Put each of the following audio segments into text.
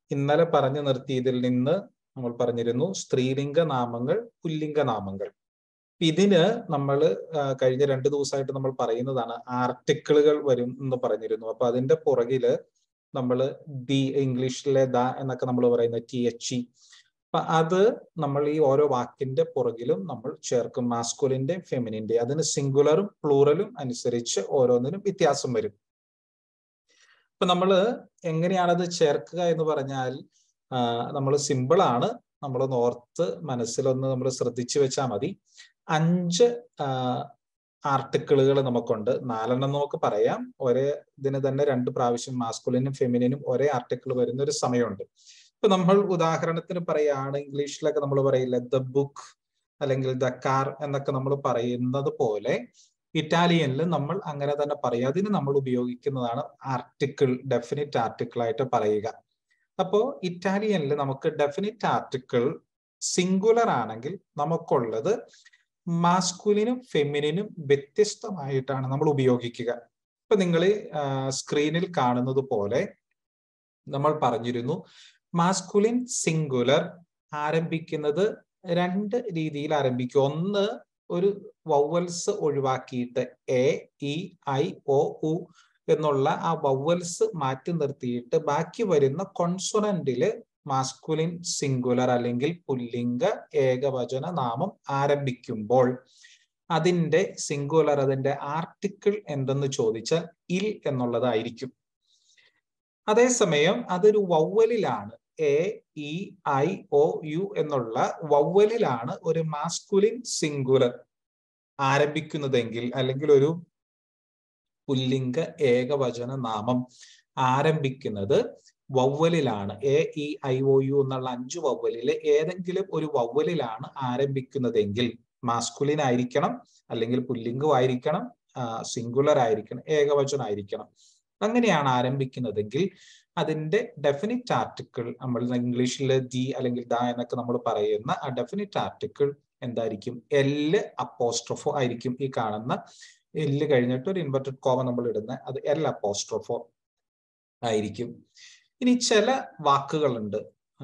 ഇന്നലെ പറഞ്ഞു നിർത്തിയതിൽ നിന്ന് നമ്മൾ പറഞ്ഞിരുന്നു സ്ത്രീലിംഗ നാമങ്ങൾ പുല്ലിംഗ നാമങ്ങൾ ഇതിന് നമ്മൾ കഴിഞ്ഞ രണ്ട് ദിവസമായിട്ട് നമ്മൾ പറയുന്നതാണ് ആർട്ടിക്കിളുകൾ വരും എന്ന് പറഞ്ഞിരുന്നു അപ്പൊ അതിന്റെ പുറകില് നമ്മൾ ദി ഇംഗ്ലീഷിലെ ദ എന്നൊക്കെ നമ്മൾ പറയുന്ന ടി എച്ച് ഇ അപ്പൊ അത് നമ്മൾ ഈ ഓരോ വാക്കിന്റെ പുറകിലും നമ്മൾ ചേർക്കും മാസ്കുലിന്റെ ഫെമിനിന്റെ അതിന് സിംഗുലറും പ്ലൂറലും അനുസരിച്ച് ഓരോന്നിനും വ്യത്യാസം വരും ഇപ്പൊ നമ്മൾ എങ്ങനെയാണത് ചേർക്കുക എന്ന് പറഞ്ഞാൽ നമ്മൾ സിമ്പിൾ ആണ് നമ്മൾ ഓർത്ത് മനസ്സിലൊന്ന് നമ്മൾ ശ്രദ്ധിച്ചു വെച്ചാൽ മതി അഞ്ച് ആർട്ടിക്കിളുകൾ നമുക്കുണ്ട് നാലെണ്ണം നമുക്ക് പറയാം ഒരേ ഇതിന് തന്നെ രണ്ട് പ്രാവശ്യം മാസ്കുലിനും ഫെമിനിനും ഒരേ ആർട്ടിക്കിൾ വരുന്ന ഒരു സമയമുണ്ട് ഇപ്പൊ നമ്മൾ ഉദാഹരണത്തിന് പറയുകയാണ് ഇംഗ്ലീഷിലൊക്കെ നമ്മൾ പറയില്ല ദ ബുക്ക് അല്ലെങ്കിൽ ദ കാർ എന്നൊക്കെ നമ്മൾ പറയുന്നത് പോലെ ഇറ്റാലിയനിൽ നമ്മൾ അങ്ങനെ തന്നെ പറയും അതിന് നമ്മൾ ഉപയോഗിക്കുന്നതാണ് ആർട്ടിക്കിൾ ഡെഫിനിറ്റ് ആർട്ടിക്കിൾ ആയിട്ട് പറയുക അപ്പോ ഇറ്റാലിയനിൽ നമുക്ക് ഡെഫിനിറ്റ് ആർട്ടിക്കിൾ സിംഗുലർ ആണെങ്കിൽ നമുക്കുള്ളത് മാസ്കുലിനും ഫെമിനിനും വ്യത്യസ്തമായിട്ടാണ് നമ്മൾ ഉപയോഗിക്കുക ഇപ്പൊ നിങ്ങൾ സ്ക്രീനിൽ കാണുന്നത് പോലെ നമ്മൾ പറഞ്ഞിരുന്നു മാസ്കുലിൻ സിംഗുലർ ആരംഭിക്കുന്നത് രണ്ട് രീതിയിൽ ആരംഭിക്കും ഒന്ന് ഒരു വവൽസ് ഒഴിവാക്കിയിട്ട് എ ഇ ഐ ഒ ഉ എന്നുള്ള ആ വവൽസ് മാറ്റി നിർത്തിയിട്ട് ബാക്കി വരുന്ന കോൺസൊണന്റില് മാസ്കുലിൻ സിംഗുലർ അല്ലെങ്കിൽ പുല്ലിംഗ ഏകവചന നാമം ആരംഭിക്കുമ്പോൾ അതിന്റെ സിംഗുലർ അതിന്റെ ആർട്ടിക്കിൾ എന്തെന്ന് ചോദിച്ചാൽ ഇൽ എന്നുള്ളതായിരിക്കും അതേസമയം അതൊരു വവ്വലിലാണ് A E I O U എന്നുള്ള വവ്വലിലാണ് ഒരു മാസ്കുലിൻ സിംഗുലർ ആരംഭിക്കുന്നതെങ്കിൽ അല്ലെങ്കിൽ ഒരു പുല്ലിംഗ ഏകവചന നാമം ആരംഭിക്കുന്നത് വവ്വലിലാണ് A E I O U എന്നുള്ള അഞ്ച് വവ്വലില് ഏതെങ്കിലും ഒരു വവ്വലിലാണ് ആരംഭിക്കുന്നതെങ്കിൽ മാസ്കുലിൻ ആയിരിക്കണം അല്ലെങ്കിൽ പുല്ലിംഗം ആയിരിക്കണം സിംഗുലർ ആയിരിക്കണം ഏകവചനം ആയിരിക്കണം അങ്ങനെയാണ് ആരംഭിക്കുന്നതെങ്കിൽ അതിന്റെ ഡെഫിനിറ്റ് ആർട്ടിക്കിൾ നമ്മൾ ഇംഗ്ലീഷിൽ ദി അല്ലെങ്കിൽ ദ എന്നൊക്കെ നമ്മൾ പറയുന്ന ആ ഡെഫിനിറ്റ് ആർട്ടിക്കിൾ എന്തായിരിക്കും എല് അപ്പോസ്ട്രഫോ ആയിരിക്കും ഈ കാണുന്ന എല്ല് കഴിഞ്ഞിട്ട് ഒരു ഇൻവെർട്ടഡ് കോമ നമ്മൾ ഇടുന്ന അത് എൽ അപ്പോസ്ട്രഫോ ആയിരിക്കും ഇനി ചില വാക്കുകളുണ്ട്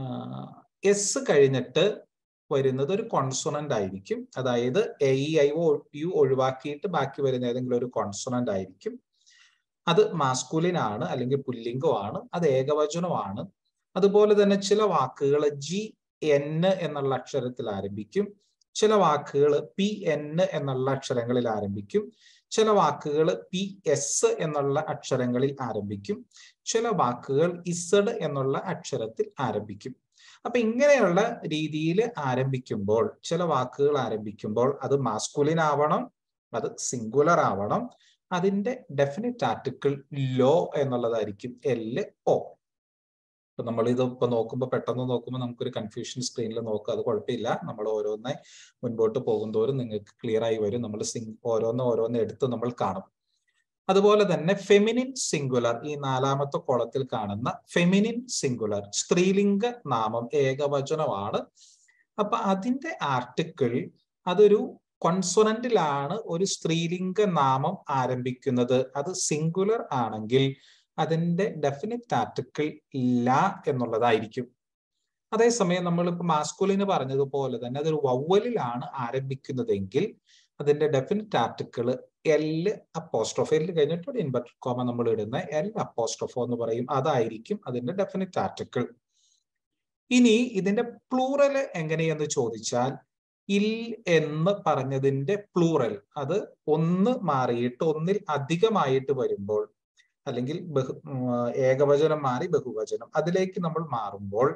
എസ് കഴിഞ്ഞിട്ട് വരുന്നത് ഒരു കോൺസൊണന്റ് ആയിരിക്കും അതായത് A E I O U ഒഴിവാക്കിയിട്ട് ബാക്കി വരുന്ന ഏതെങ്കിലും ഒരു കോൺസൊണന്റ് ആയിരിക്കും അത് മാസ്കുലിൻ ആണ് അല്ലെങ്കിൽ പുല്ലിംഗമാണ് അത് ഏകവചനമാണ് അതുപോലെ തന്നെ ചില വാക്കുകൾ ജി എൻ എന്നുള്ള അക്ഷരത്തിൽ ആരംഭിക്കും ചില വാക്കുകൾ പി എൻ എന്നുള്ള അക്ഷരങ്ങളിൽ ആരംഭിക്കും ചില വാക്കുകൾ പി എസ് എന്നുള്ള അക്ഷരങ്ങളിൽ ആരംഭിക്കും ചില വാക്കുകൾ ഇസഡ് എന്നുള്ള അക്ഷരത്തിൽ ആരംഭിക്കും അപ്പൊ ഇങ്ങനെയുള്ള രീതിയിൽ ആരംഭിക്കുമ്പോൾ ചില വാക്കുകൾ ആരംഭിക്കുമ്പോൾ അത് മാസ്കുലിൻ ആവണം അത് സിംഗുലർ ആവണം അതിന്റെ ഡെഫിനിറ്റ് ആർട്ടിക്കിൾ ലോ എന്നുള്ളതായിരിക്കും എൽ ഒ ഇപ്പൊ നമ്മൾ ഇത് ഇപ്പൊ നോക്കുമ്പോൾ പെട്ടെന്ന് നോക്കുമ്പോൾ നമുക്കൊരു കൺഫ്യൂഷൻ സ്ക്രീനിൽ നോക്കുക അത് കുഴപ്പമില്ല നമ്മൾ ഓരോന്നായി മുൻപോട്ട് പോകുന്തോറും നിങ്ങൾക്ക് ക്ലിയർ ആയി വരും നമ്മൾ സിംഗ് ഓരോന്ന് ഓരോന്ന് എടുത്ത് നമ്മൾ കാണും അതുപോലെ തന്നെ ഫെമിനിൻ സിംഗുലർ ഈ നാലാമത്തെ കോളത്തിൽ കാണുന്ന ഫെമിനിൻ സിംഗുലർ സ്ത്രീലിംഗ നാമം ഏകവചനമാണ് അപ്പൊ അതിന്റെ ആർട്ടിക്കിൾ അതൊരു കോൺസൊണന്റിലാണ് ഒരു സ്ത്രീലിംഗ നാമം ആരംഭിക്കുന്നത് അത് സിംഗുലർ ആണെങ്കിൽ അതിന്റെ ഡെഫിനിറ്റ് ആർട്ടിക്കിൾ ഇല്ല എന്നുള്ളതായിരിക്കും അതേസമയം നമ്മളിപ്പോൾ മാസ്കുലിന് പറഞ്ഞതുപോലെ തന്നെ അതൊരു വവ്വലിലാണ് ആരംഭിക്കുന്നതെങ്കിൽ അതിന്റെ definite article L apostrophe L കഴിഞ്ഞിട്ട് ഒരു ഇൻവെർട്ടഡ് കോമ നമ്മൾ ഇടുന്ന എൽ അപ്പോസ്ട്രോഫോ എന്ന് പറയും അതായിരിക്കും അതിന്റെ ഡെഫിനിറ്റ് ആർട്ടിക്കിൾ ഇനി ഇതിന്റെ പ്ലൂറൽ എങ്ങനെയെന്ന് ചോദിച്ചാൽ ഇൽ എന്ന് പറഞ്ഞതിന്റെ പ്ലൂറൽ അത് ഒന്ന് മാറിയിട്ട് ഒന്നിൽ അധികമായിട്ട് വരുമ്പോൾ അല്ലെങ്കിൽ ബഹു ഏകവചനം മാറി ബഹുവചനം അതിലേക്ക് നമ്മൾ മാറുമ്പോൾ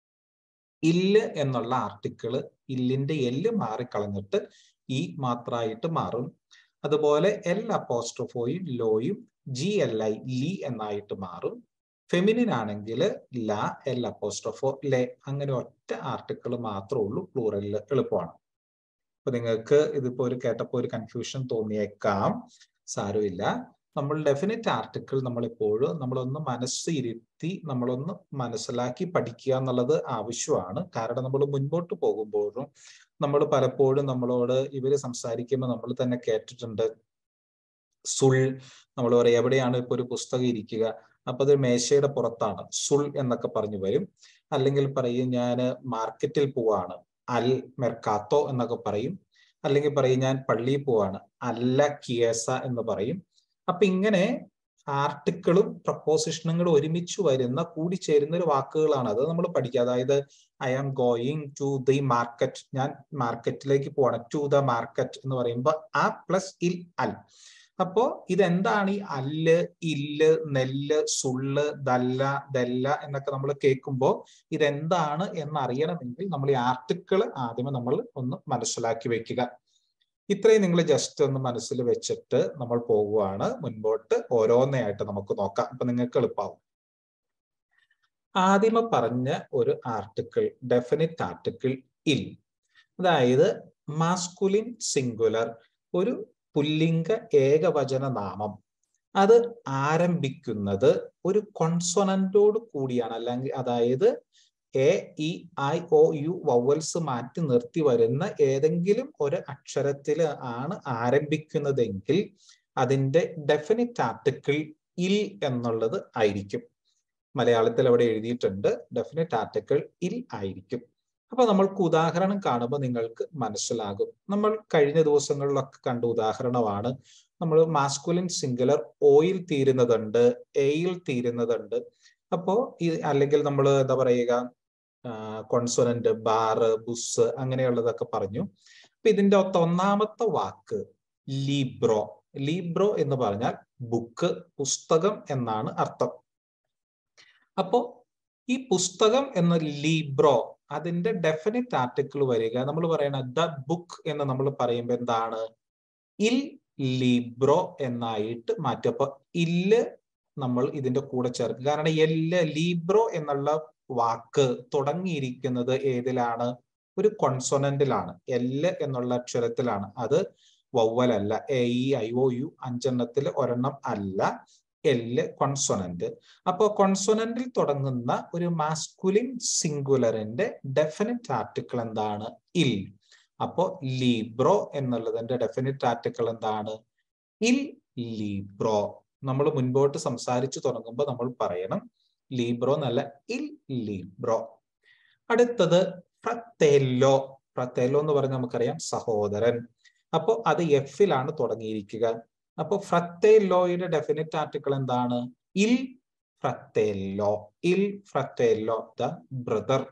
ഇല്ല് എന്നുള്ള ആർട്ടിക്കിള് ഇല്ലിന്റെ എല്ല് മാറിക്കളഞ്ഞിട്ട് ഈ മാത്രമായിട്ട് മാറും അതുപോലെ എൽ അപ്പോസ്ട്രോഫോയും ലോയും ജി എൽ ഐ ലി എന്നായിട്ട് മാറും ഫെമിനിൻ ആണെങ്കിൽ ല എൽ അപ്പോസ്ട്രോഫോ ലെ അങ്ങനെ ഒറ്റ ആർട്ടിക്കിൾ മാത്രമേ ഉള്ളൂ പ്ലൂറലിൽ എളുപ്പമാണ് അപ്പൊ നിങ്ങൾക്ക് ഇതിപ്പോ ഒരു കേട്ടപ്പോ ഒരു കൺഫ്യൂഷൻ തോന്നിയേക്കാം സാരമില്ല നമ്മൾ ഡെഫിനറ്റ് ആർട്ടിക്കിൾ നമ്മൾ എപ്പോഴും നമ്മളൊന്ന് മനസ്സ് ഇരുത്തി നമ്മളൊന്ന് മനസ്സിലാക്കി പഠിക്കുക എന്നുള്ളത് ആവശ്യമാണ് കാരണം നമ്മൾ മുൻപോട്ട് പോകുമ്പോഴും നമ്മൾ പലപ്പോഴും നമ്മളോട് ഇവര് സംസാരിക്കുമ്പോൾ നമ്മൾ തന്നെ കേട്ടിട്ടുണ്ട് സുൾ നമ്മൾ പറയാം എവിടെയാണ് ഇപ്പൊ ഒരു പുസ്തകം ഇരിക്കുക അപ്പൊ അത് മേശയുടെ പുറത്താണ് സുൾ എന്നൊക്കെ പറഞ്ഞു വരും അല്ലെങ്കിൽ പറയും ഞാൻ മാർക്കറ്റിൽ പോവാണ് അൽ മെർക്കാത്തോ എന്നൊക്കെ പറയും അല്ലെങ്കിൽ പറയും ഞാൻ പള്ളിയിൽ പോവാണ് അല്ല കിയേസ എന്ന് പറയും അപ്പൊ ഇങ്ങനെ ആർട്ടിക്കിളും പ്രപ്പോസിഷനുകളും ഒരുമിച്ച് വരുന്ന കൂടിച്ചേരുന്ന ഒരു വാക്കുകളാണ് അത് നമ്മൾ പഠിക്കുക അതായത് I am going to the market ഞാൻ മാർക്കറ്റിലേക്ക് പോവാണ് ടു ദ മാർക്കറ്റ് എന്ന് പറയുമ്പോൾ ആ പ്ലസ് ഇൽ അൽ അപ്പോ ഇതെന്താണ് ഈ അല്ല് ഇല്ല് നെല്ല് സുള്ള് ദല്ല ദല്ല എന്നൊക്കെ നമ്മൾ കേൾക്കുമ്പോൾ ഇതെന്താണ് എന്നറിയണമെങ്കിൽ നമ്മൾ ഈ ആർട്ടിക്കിൾ ആദ്യമേ നമ്മൾ ഒന്ന് മനസ്സിലാക്കി വെക്കുക ഇത്രയും നിങ്ങൾ ജസ്റ്റ് ഒന്ന് മനസ്സിൽ വെച്ചിട്ട് നമ്മൾ പോകുവാണ് മുൻപോട്ട് ഓരോന്നായിട്ട് നമുക്ക് നോക്കാം അപ്പൊ നിങ്ങൾക്ക് എളുപ്പമാവും ആദ്യമ പറഞ്ഞ ഒരു ആർട്ടിക്കിൾ ഡെഫിനിറ്റ് ആർട്ടിക്കിൾ ഇൽ അതായത് മാസ്കുലിൻ സിംഗുലർ ഒരു പുല്ലിംഗ ഏകവചന നാമം അത് ആരംഭിക്കുന്നത് ഒരു കോൺസൊനന്റോട് കൂടിയാണ് അല്ലെങ്കിൽ അതായത് A E I O U vowels മാറ്റി നിർത്തി വരുന്ന ഏതെങ്കിലും ഒരു അക്ഷരത്തിൽ ആണ് ആരംഭിക്കുന്നതെങ്കിൽ അതിന്റെ ഡെഫിനിറ്റ് ആർട്ടിക്കിൾ ഇൽ എന്നുള്ളത് ആയിരിക്കും മലയാളത്തിൽ അവിടെ എഴുതിയിട്ടുണ്ട് ഡെഫിനിറ്റ് ആർട്ടിക്കിൾ ഇൽ ആയിരിക്കും അപ്പൊ നമ്മൾക്ക് ഉദാഹരണം കാണുമ്പോൾ നിങ്ങൾക്ക് മനസ്സിലാകും നമ്മൾ കഴിഞ്ഞ ദിവസങ്ങളിലൊക്കെ കണ്ട ഉദാഹരണമാണ് നമ്മൾ മാസ്കുലിൻ സിംഗുലർ ഓയിൽ തീരുന്നതുണ്ട് എയിൽ തീരുന്നതുണ്ട് അപ്പോ ഈ അല്ലെങ്കിൽ നമ്മൾ എന്താ പറയുക കോൺസോനന്റ് ബാറ് ബുസ് അങ്ങനെയുള്ളതൊക്കെ പറഞ്ഞു അപ്പൊ ഇതിന്റെ ഒന്നാമത്തെ വാക്ക് ലീബ്രോ ലീബ്രോ എന്ന് പറഞ്ഞാൽ ബുക്ക് പുസ്തകം എന്നാണ് അർത്ഥം അപ്പോ ഈ പുസ്തകം എന്ന ലീബ്രോ അതിന്റെ ഡെഫിനിറ്റ് ആർട്ടിക്കിൾ വരിക നമ്മൾ പറയണ ദ ബുക്ക് എന്ന് നമ്മൾ പറയുമ്പോൾ എന്താണ് ഇൽ ലീബ്രോ എന്നായിട്ട് മാറ്റും അപ്പൊ ഇല്ല് നമ്മൾ ഇതിന്റെ കൂടെ ചേർക്കുക കാരണം എല്ല് ലീബ്രോ എന്നുള്ള വാക്ക് തുടങ്ങിയിരിക്കുന്നത് ഏതിലാണ് ഒരു കൊൺസൊനന്റിലാണ് എല്ല് എന്നുള്ള അക്ഷരത്തിലാണ് അത് വവ്വലല്ല A E I O U അഞ്ചെണ്ണത്തിൽ ഒരെണ്ണം അല്ല എല്ല് കൊൺസൊനന്റ് അപ്പോൾ കൊൺസൊനന്റിൽ തുടങ്ങുന്ന ഒരു മാസ്കുലിൻ സിംഗുലറിന്റെ ഡെഫിനിറ്റ് ആർട്ടിക്കിൾ എന്താണ് ഇൽ അപ്പോ ലീബ്രോ എന്നുള്ളതിന്റെ ഡെഫിനിറ്റ് ആർട്ടിക്കിൾ എന്താണ് ഇൽ ലീബ്രോ നമ്മൾ മുൻപോട്ട് സംസാരിച്ചു തുടങ്ങുമ്പോൾ നമ്മൾ പറയണം ലീബ്രോ എന്നല്ല ഇൽ ലീബ്രോ അടുത്തത് ഫ്രത്തേലോ ഫ്രത്തേലോ എന്ന് പറഞ്ഞാൽ നമുക്കറിയാം സഹോദരൻ അപ്പോ അത് എഫിലാണ് തുടങ്ങിയിരിക്കുക അപ്പൊ ഫ്രത്തേലോയുടെ ഡെഫിനിറ്റ് ആർട്ടിക്കിൾ എന്താണ് ഇൽ ഫ്രത്തേലോ ഇൽ ഫ്രത്തേലോ ദ ബ്രദർ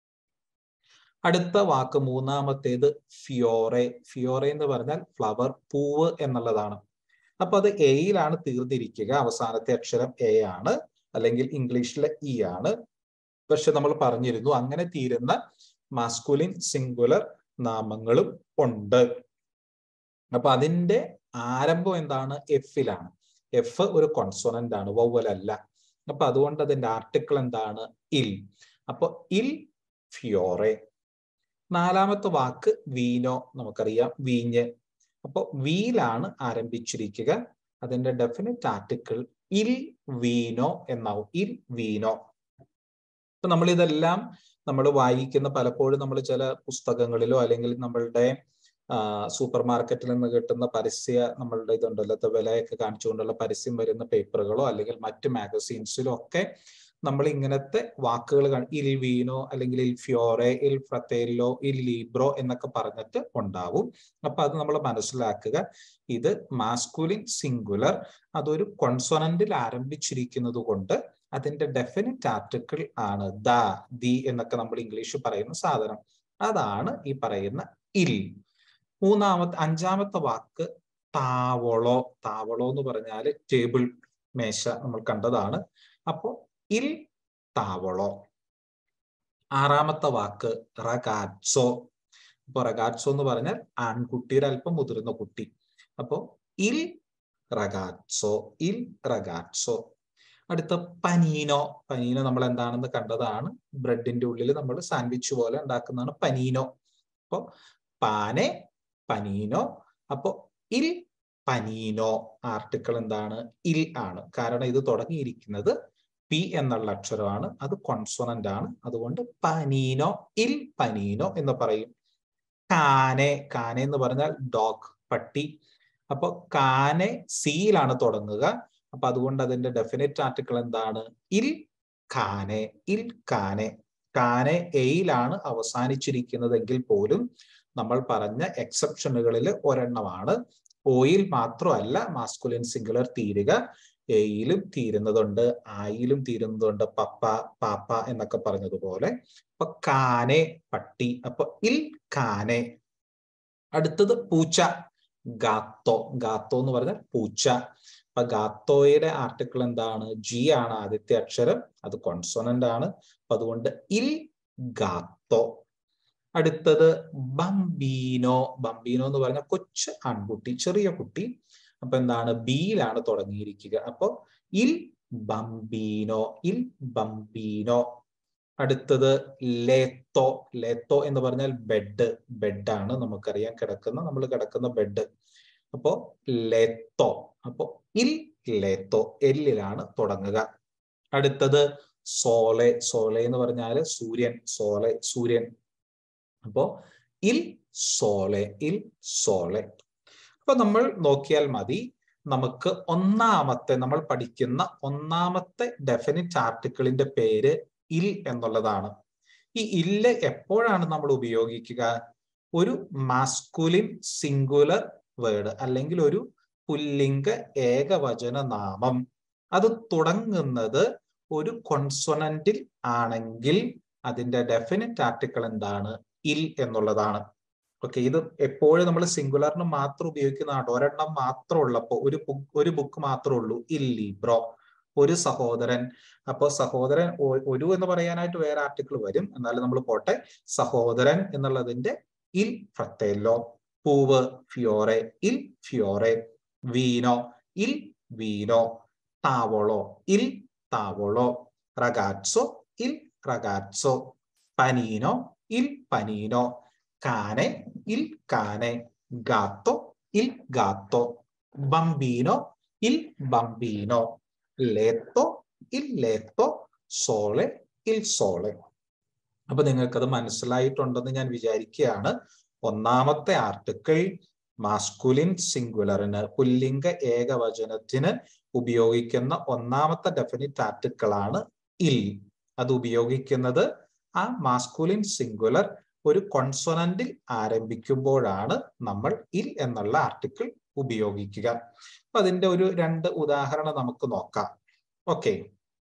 അടുത്ത വാക്ക് മൂന്നാമത്തേത് ഫിയോറെ ഫിയോറെ എന്ന് പറഞ്ഞാൽ ഫ്ലവർ പൂവ് എന്നുള്ളതാണ് അപ്പൊ അത് എയിലാണ് തീർന്നിരിക്കുക അവസാനത്തെ അക്ഷരം എ ആണ് അല്ലെങ്കിൽ ഇംഗ്ലീഷിലെ ഇ ആണ് പക്ഷെ നമ്മൾ പറഞ്ഞിരുന്നു അങ്ങനെ തീരുന്ന മാസ്കുലിൻ സിംഗുലർ നാമങ്ങളും ഉണ്ട് അപ്പൊ അതിന്റെ ആരംഭം എന്താണ് എഫിലാണ് എഫ് ഒരു കോൺസോണന്റ് ആണ് വൗവൽ അല്ല അപ്പൊ അതുകൊണ്ട് അതിന്റെ ആർട്ടിക്കിൾ എന്താണ് ഇൽ അപ്പൊ ഇൽ ഫിയോറെ നാലാമത്തെ വാക്ക് വീനോ നമുക്കറിയാം വീഞ്ഞ് അപ്പൊ വീലാണ് ആരംഭിച്ചിരിക്കുക അതിന്റെ ഡെഫിനറ്റ് ആർട്ടിക്കിൾ ഇൽ വീനോ എന്നാവും ഇൽ വീനോ അപ്പൊ നമ്മൾ ഇതെല്ലാം നമ്മൾ വായിക്കുന്ന പലപ്പോഴും നമ്മൾ ചില പുസ്തകങ്ങളിലോ അല്ലെങ്കിൽ നമ്മളുടെ സൂപ്പർ മാർക്കറ്റിൽ നിന്ന് കിട്ടുന്ന പരസ്യ നമ്മളുടെ ഇതുണ്ടല്ലോ വിലയൊക്കെ കാണിച്ചുകൊണ്ടുള്ള പരസ്യം വരുന്ന പേപ്പറുകളോ അല്ലെങ്കിൽ മറ്റ് മാഗസീൻസിലോ ഒക്കെ നമ്മൾ ഇങ്ങനത്തെ വാക്കുകൾ ഇൽ വീനോ അല്ലെങ്കിൽ ഇൽ ഫ്യോറെ ഇൽ ഫ്രത്തേലോ ഇൽ ലീബ്രോ എന്നൊക്കെ പറഞ്ഞിട്ട് ഉണ്ടാവും അപ്പൊ അത് നമ്മൾ മനസ്സിലാക്കുക ഇത് മാസ്കുലിൻ സിംഗുലർ അതൊരു കൊൺസോണന്റിൽ ആരംഭിച്ചിരിക്കുന്നത് കൊണ്ട് അതിന്റെ ഡെഫിനിറ്റ് ആർട്ടിക്കിൾ ആണ് ദ ദി എന്നൊക്കെ നമ്മൾ ഇംഗ്ലീഷ് പറയുന്ന സാധനം അതാണ് ഈ പറയുന്ന ഇൽ മൂന്നാമത്തെ അഞ്ചാമത്തെ വാക്ക് താവളോ താവളോ എന്ന് പറഞ്ഞാൽ ടേബിൾ മേശ നമ്മൾ കണ്ടതാണ് അപ്പോ ഇൽ താവളോ ആറാമത്തെ വാക്ക് റഗാറ്റ്സോ അപ്പൊ റഗാറ്റ്സോ എന്ന് പറഞ്ഞാൽ ആൺകുട്ടിയുടെ അല്പം മുതിർന്ന കുട്ടി അപ്പോ ഇൽ റഗാറ്റ്സോ ഇൽ റഗാറ്റ്സോ അടുത്ത പനീനോ പനീനോ നമ്മൾ എന്താണെന്ന് കണ്ടതാണ് ബ്രെഡിന്റെ ഉള്ളിൽ നമ്മൾ സാൻഡ്വിച്ച് പോലെ ഉണ്ടാക്കുന്നതാണ് പനീനോ അപ്പോ പാനെ പനീനോ അപ്പോ ഇൽ പനീനോ ആർട്ടിക്കിൾ എന്താണ് ഇൽ ആണ് കാരണം ഇത് തുടങ്ങിയിരിക്കുന്നത് പി എന്നുള്ള അക്ഷരമാണ് അത് കോൺസോണന്റ് ആണ് അതുകൊണ്ട് പനീനോ ഇൽ പനീനോ എന്ന് പറയും കാനെ കാനെ എന്ന് പറഞ്ഞാൽ ഡോഗ് പട്ടി അപ്പൊ കാനെ സിയിലാണ് തുടങ്ങുക അപ്പൊ അതുകൊണ്ട് അതിന്റെ ഡെഫിനറ്റ് ആർട്ടിക്കിൾ എന്താണ് ഇൽ കാനെ ഇൽ കാനെ കാനെ എയിലാണ് അവസാനിച്ചിരിക്കുന്നതെങ്കിൽ പോലും നമ്മൾ പറഞ്ഞ എക്സെപ്ഷനുകളിൽ ഒരെണ്ണമാണ് ഓയിൽ മാത്രമല്ല മാസ്കുലിൻ സിംഗുലർ തീരുക എയിലും തീരുന്നതുണ്ട് ആയിലും തീരുന്നതുണ്ട് പപ്പ പാപ്പ എന്നൊക്കെ പറഞ്ഞതുപോലെ അപ്പൊ കാനെ പട്ടി അപ്പൊ ഇൽ കാനെ അടുത്തത് പൂച്ച ഗാത്തോ ഗാത്തോ എന്ന് പറഞ്ഞാൽ പൂച്ച അപ്പൊ ഗാത്തോയുടെ ആർട്ടിക്കിൾ എന്താണ് ജി ആണ് ആദ്യത്തെ അക്ഷരം അത് കോൺസോണന്റ് ആണ് അപ്പൊ അതുകൊണ്ട് ഇൽ ഗാത്തോ അടുത്തത് ബംബീനോ ബംബീനോ എന്ന് പറഞ്ഞ കൊച്ചു ആൺകുട്ടി ചെറിയ കുട്ടി അപ്പൊ എന്താണ് ബിയിലാണ് തുടങ്ങിയിരിക്കുക അപ്പൊ ഇൽ ബംബീനോ ഇൽ ബംബീനോ അടുത്തത് ലേത്തോ ലേത്തോ എന്ന് പറഞ്ഞാൽ ബെഡ് ബെഡാണ് നമുക്കറിയാം കിടക്കുന്ന നമ്മൾ കിടക്കുന്ന ബെഡ് അപ്പോ ലേത്തോ അപ്പോ ഇൽ ലേത്തോ എല്ലിലാണ് തുടങ്ങുക അടുത്തത് സോലെ സോലെ എന്ന് പറഞ്ഞാൽ സൂര്യൻ സോലെ സൂര്യൻ അപ്പോ ഇൽ സോലെ ഇൽ സോലെ അപ്പൊ നമ്മൾ നോക്കിയാൽ മതി നമുക്ക് ഒന്നാമത്തെ നമ്മൾ പഠിക്കുന്ന ഒന്നാമത്തെ ഡെഫിനിറ്റ് ആർട്ടിക്കിളിന്റെ പേര് ഇൽ എന്നുള്ളതാണ് ഈ ഇല്ല് എപ്പോഴാണ് നമ്മൾ ഉപയോഗിക്കുക ഒരു മാസ്കുലിൻ സിംഗുലർ വേർഡ് അല്ലെങ്കിൽ ഒരു പുല്ലിംഗ ഏകവചന നാമം അത് തുടങ്ങുന്നത് ഒരു കൊൺസൊനന്റിൽ ആണെങ്കിൽ അതിന്റെ ഡെഫിനിറ്റ് ആർട്ടിക്കിൾ എന്താണ് ഇൽ എന്നുള്ളതാണ് ഓക്കെ ഇത് എപ്പോഴും നമ്മൾ സിംഗുലറിന് മാത്രം ഉപയോഗിക്കുന്നതാണ് ഒരെണ്ണം മാത്രം ഉള്ളപ്പോ ഒരു ഒരു ബുക്ക് മാത്രമേ ഉള്ളൂ ഇൽ ലീബ്രോ ഒരു സഹോദരൻ അപ്പോ സഹോദരൻ ഒരു എന്ന് പറയാനായിട്ട് വേറെ ആർട്ടിക്കിൾ വരും എന്നാലും നമ്മൾ പോട്ടെ സഹോദരൻ എന്നുള്ളതിന്റെ ഇൽ ഫ്രത്തേലോ പൂവ് ഫിയോറെ ഇൽ ഫിയോറെ വീനോ ഇൽ വീനോ താവോളോ ഇൽ താവോളോ റഗാറ്റ്സോ ഇൽ റഗാറ്റ്സോ പനീനോ ഇൽ പനീനോ കാനെ ഇൽ കാനെ ഗാത്തോ ഇൽ ഗാത്തോ ബംബീനോ ഇൽ ബംബീനോ ലേത്തോ ഇൽ ലേത്തോ സോളെ ഇൽ സോളെ അപ്പൊ നിങ്ങൾക്കത് മനസ്സിലായിട്ടുണ്ടെന്ന് ഞാൻ വിചാരിക്കുകയാണ് ഒന്നാമത്തെ ആർട്ടിക്കിൾ മാസ്കുലിൻ സിംഗുലറിന് പുല്ലിംഗ ഏകവചനത്തിന് ഉപയോഗിക്കുന്ന ഒന്നാമത്തെ ഡെഫിനിറ്റ് ആർട്ടിക്കിൾ ആണ് ഇൽ അത് ഉപയോഗിക്കുന്നത് ആ മാസ്കുലിൻ സിംഗുലർ ഒരു കോൺസൊനന്റിൽ ആരംഭിക്കുമ്പോഴാണ് നമ്മൾ ഇൽ എന്നുള്ള ആർട്ടിക്കിൾ ഉപയോഗിക്കുക അപ്പൊ അതിന്റെ ഒരു രണ്ട് ഉദാഹരണം നമുക്ക് നോക്കാം ഓക്കെ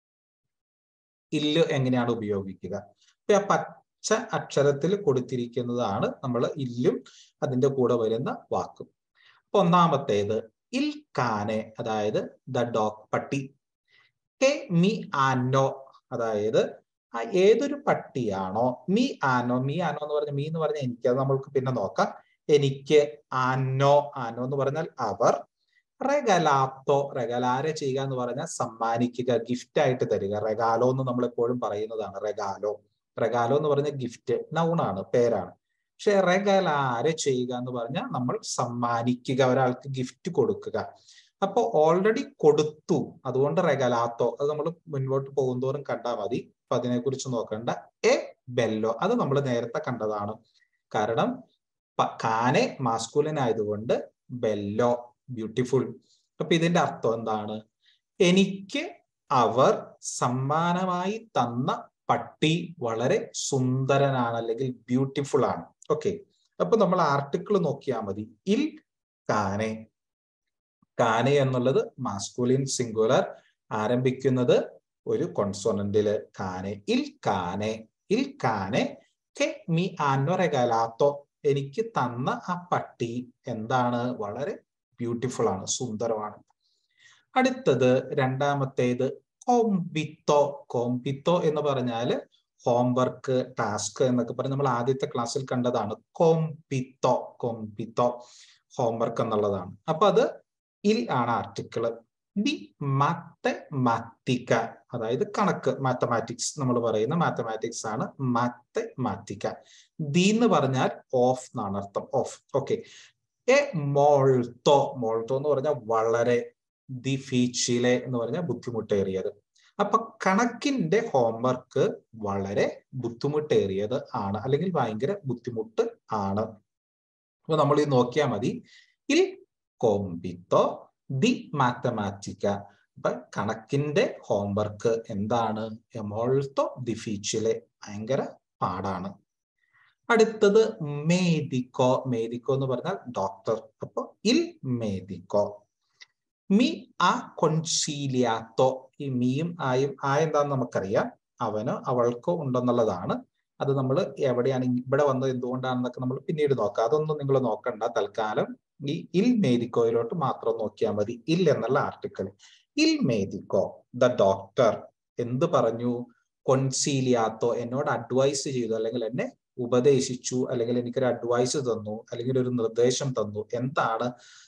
ഇല്ല് എങ്ങനെയാണ് ഉപയോഗിക്കുക അപ്പൊ ആ പച്ച അക്ഷരത്തിൽ കൊടുത്തിരിക്കുന്നതാണ് നമ്മൾ ഇല്ലും അതിന്റെ കൂടെ വരുന്ന വാക്കും അപ്പൊ ഒന്നാമത്തേത് ഇൽ കാനെ അതായത് ദ ഡോഗ് പട്ടി കെ മി ആനോ അതായത് ആ ഏതൊരു പട്ടിയാണോ മീ ആനോ മീ ആനോ എന്ന് പറഞ്ഞ മീ എന്ന് പറഞ്ഞാൽ എനിക്ക് അത് നമ്മൾക്ക് പിന്നെ നോക്കാം എനിക്ക് ആനോ ആനോ എന്ന് പറഞ്ഞാൽ അവർ റെഗലാത്തോ റെഗലാരെ ചെയ്യുക എന്ന് പറഞ്ഞാൽ സമ്മാനിക്കുക ഗിഫ്റ്റ് ആയിട്ട് തരിക റെഗാലോ എന്ന് നമ്മൾ എപ്പോഴും പറയുന്നതാണ് റെഗാലോ റെഗാലോ എന്ന് പറഞ്ഞ ഗിഫ്റ്റ് നൗണാണ് പേരാണ് പക്ഷെ റെഗലാരെ ചെയ്യുക എന്ന് പറഞ്ഞാൽ നമ്മൾ സമ്മാനിക്കുക ഒരാൾക്ക് ഗിഫ്റ്റ് കൊടുക്കുക അപ്പൊ ഓൾറെഡി കൊടുത്തു അതുകൊണ്ട് റെഗലാത്തോ അത് നമ്മൾ മുൻപോട്ട് പോകുന്തോറും കണ്ടാൽ മതി അപ്പൊ അതിനെക്കുറിച്ച് നോക്കണ്ട എ ബെല്ലോ അത് നമ്മൾ നേരത്തെ കണ്ടതാണ് കാരണം കാനെ മാസ്കുലിൻ ആയതുകൊണ്ട് ബെല്ലോ ബ്യൂട്ടിഫുൾ അപ്പൊ ഇതിന്റെ അർത്ഥം എന്താണ് എനിക്ക് അവർ സമ്മാനമായി തന്ന പട്ടി വളരെ സുന്ദരനാണ് അല്ലെങ്കിൽ ബ്യൂട്ടിഫുൾ ആണ് ഓക്കെ അപ്പൊ നമ്മൾ ആർട്ടിക്കിൾ നോക്കിയാൽ മതി ഇൽ കാനെ കാനെ എന്നുള്ളത് മാസ്കുലിൻ സിംഗുലർ ആരംഭിക്കുന്നത് ഒരു കൊൺസോണന്റില് കാനെ ഇൽ കാനെ ഇൽ കാനെ കെ മി ആനോ റെഗലാത്തോ എനിക്ക് തന്ന ആ പട്ടി എന്താണ് വളരെ ബ്യൂട്ടിഫുൾ ആണ് സുന്ദരമാണ് അടുത്തത് രണ്ടാമത്തേത് കോംബിത്തോ കോംബിത്തോ എന്ന് പറഞ്ഞാല് ഹോംവർക്ക് ടാസ്ക് എന്നൊക്കെ പറഞ്ഞ് നമ്മൾ ആദ്യത്തെ ക്ലാസ്സിൽ കണ്ടതാണ് കോംബിത്തോ കോംബിത്തോ ഹോംവർക്ക് എന്നുള്ളതാണ് അപ്പൊ അത് ഇൽ ആണ് ആർട്ടിക്കിള് ദി മാത്തമാറ്റിക്ക അതായത് കണക്ക് മാത്തമാറ്റിക്സ് നമ്മൾ പറയുന്ന മാത്തമാറ്റിക്സ് ആണ് മാത്തമാറ്റിക്ക ദി എന്ന് പറഞ്ഞാൽ ഓഫ് എന്നാണ് അർത്ഥം ഓഫ് ഓക്കെ എ മോൾട്ടോ മോൾട്ടോ എന്ന് പറഞ്ഞാൽ വളരെ ദിഫീച്ചിലെ എന്ന് പറഞ്ഞാൽ ബുദ്ധിമുട്ടേറിയത് അപ്പൊ കണക്കിന്റെ ഹോംവർക്ക് വളരെ ബുദ്ധിമുട്ടേറിയത് ആണ് അല്ലെങ്കിൽ ഭയങ്കര ബുദ്ധിമുട്ട് ആണ് അപ്പൊ നമ്മൾ ഇത് നോക്കിയാൽ മതി ഇൽ കോംബിത്തോ ദി മാത്തമാറ്റിക്ക അപ്പൊ കണക്കിന്റെ ഹോംവർക്ക് എന്താണ് എമോൾത്തോ ഡിഫീച്ചിലെ ഭയങ്കര പാടാണ് അടുത്തത് മേദിക്കോ മേദിക്കോ എന്ന് പറഞ്ഞാൽ ഡോക്ടർ അപ്പൊ ഇൽ മേദിക്കോ മി ആ കൊൻസീലിയാത്തോ ഈ മീയും ആയും ആ എന്താന്ന് നമുക്കറിയാം അവനോ അവൾക്കോ ഉണ്ടെന്നുള്ളതാണ് അത് നമ്മൾ എവിടെയാണ് ഇവിടെ വന്നത് എന്തുകൊണ്ടാണെന്നൊക്കെ നമ്മൾ പിന്നീട് നോക്കാം അതൊന്നും നിങ്ങൾ നോക്കണ്ട തൽക്കാലം ഈ ഇൽ മേദിക്കോയിലോട്ട് മാത്രം നോക്കിയാൽ മതി ഇൽ എന്നുള്ള ആർട്ടിക്കിൾ ഇൽ മേദിക്കോ ദ ഡോക്ടർ എന്ത് പറഞ്ഞു കൊൻസീലിയാത്തോ എന്നോട് അഡ്വൈസ് ചെയ്തു അല്ലെങ്കിൽ എന്നെ ഉപദേശിച്ചു അല്ലെങ്കിൽ എനിക്കൊരു അഡ്വൈസ് തന്നു അല്ലെങ്കിൽ ഒരു നിർദ്ദേശം തന്നു എന്താണ്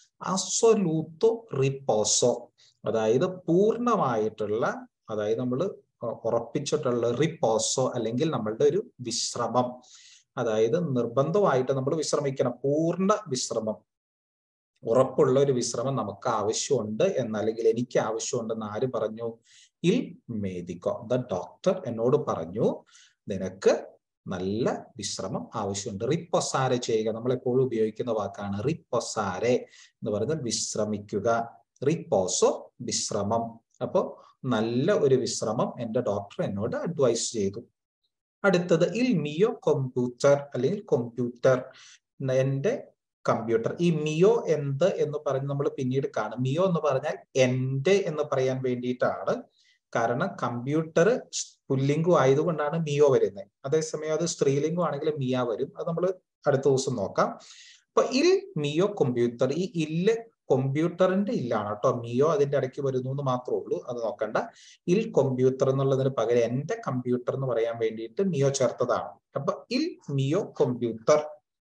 അസൊലൂത്തോ റിപ്പോസോ അതായത് പൂർണ്ണമായിട്ടുള്ള അതായത് നമ്മൾ ഉറപ്പിച്ചിട്ടുള്ള റിപ്പോസോ അല്ലെങ്കിൽ നമ്മളുടെ ഒരു വിശ്രമം അതായത് നിർബന്ധമായിട്ട് നമ്മൾ വിശ്രമിക്കണം പൂർണ്ണ വിശ്രമം ഉറപ്പുള്ള ഒരു വിശ്രമം നമുക്ക് ആവശ്യമുണ്ട് എന്ന് അല്ലെങ്കിൽ എനിക്ക് ആവശ്യമുണ്ടെന്ന് ആര് പറഞ്ഞു ഇൽ മേദിക്കോ ദ ഡോക്ടർ എന്നോട് പറഞ്ഞു നിനക്ക് നല്ല വിശ്രമം ആവശ്യമുണ്ട് റിപ്പൊസാരെ ചെയ്യുക നമ്മൾ എപ്പോഴും ഉപയോഗിക്കുന്ന വാക്കാണ് റിപ്പൊസാരെ എന്ന് പറഞ്ഞാൽ വിശ്രമിക്കുക റിപ്പോസോ വിശ്രമം അപ്പോ നല്ല ഒരു വിശ്രമം എൻ്റെ ഡോക്ടർ എന്നോട് അഡ്വൈസ് ചെയ്തു അടുത്തത് ഇൽ മിയോ കമ്പ്യൂട്ടർ അല്ലെങ്കിൽ കമ്പ്യൂട്ടർ എൻ്റെ കമ്പ്യൂട്ടർ ഈ മിയോ എന്ത് എന്ന് പറഞ്ഞ് നമ്മൾ പിന്നീട് കാണും മിയോ എന്ന് പറഞ്ഞാൽ എൻ്റെ എന്ന് പറയാൻ വേണ്ടിയിട്ടാണ് കാരണം കമ്പ്യൂട്ടർ പുല്ലിംഗം ആയതുകൊണ്ടാണ് മിയോ വരുന്നത് അതേസമയം അത് സ്ത്രീലിംഗം ആണെങ്കിൽ മിയ വരും അത് നമ്മൾ അടുത്ത ദിവസം നോക്കാം അപ്പൊ ഇൽ മിയോ കമ്പ്യൂട്ടർ ഈ ഇല്ല് കമ്പ്യൂട്ടറിന്റെ ഇല്ലാണ് കേട്ടോ മിയോ അതിന്റെ ഇടയ്ക്ക് വരുന്നു എന്ന് മാത്രമേ ഉള്ളൂ അത് നോക്കണ്ട ഇൽ കമ്പ്യൂട്ടർ എന്നുള്ളതിന് പകരം എന്റെ കമ്പ്യൂട്ടർ എന്ന് പറയാൻ വേണ്ടിയിട്ട് മിയോ ചേർത്തതാണ് അപ്പൊ ഇൽ മിയോ കമ്പ്യൂട്ടർ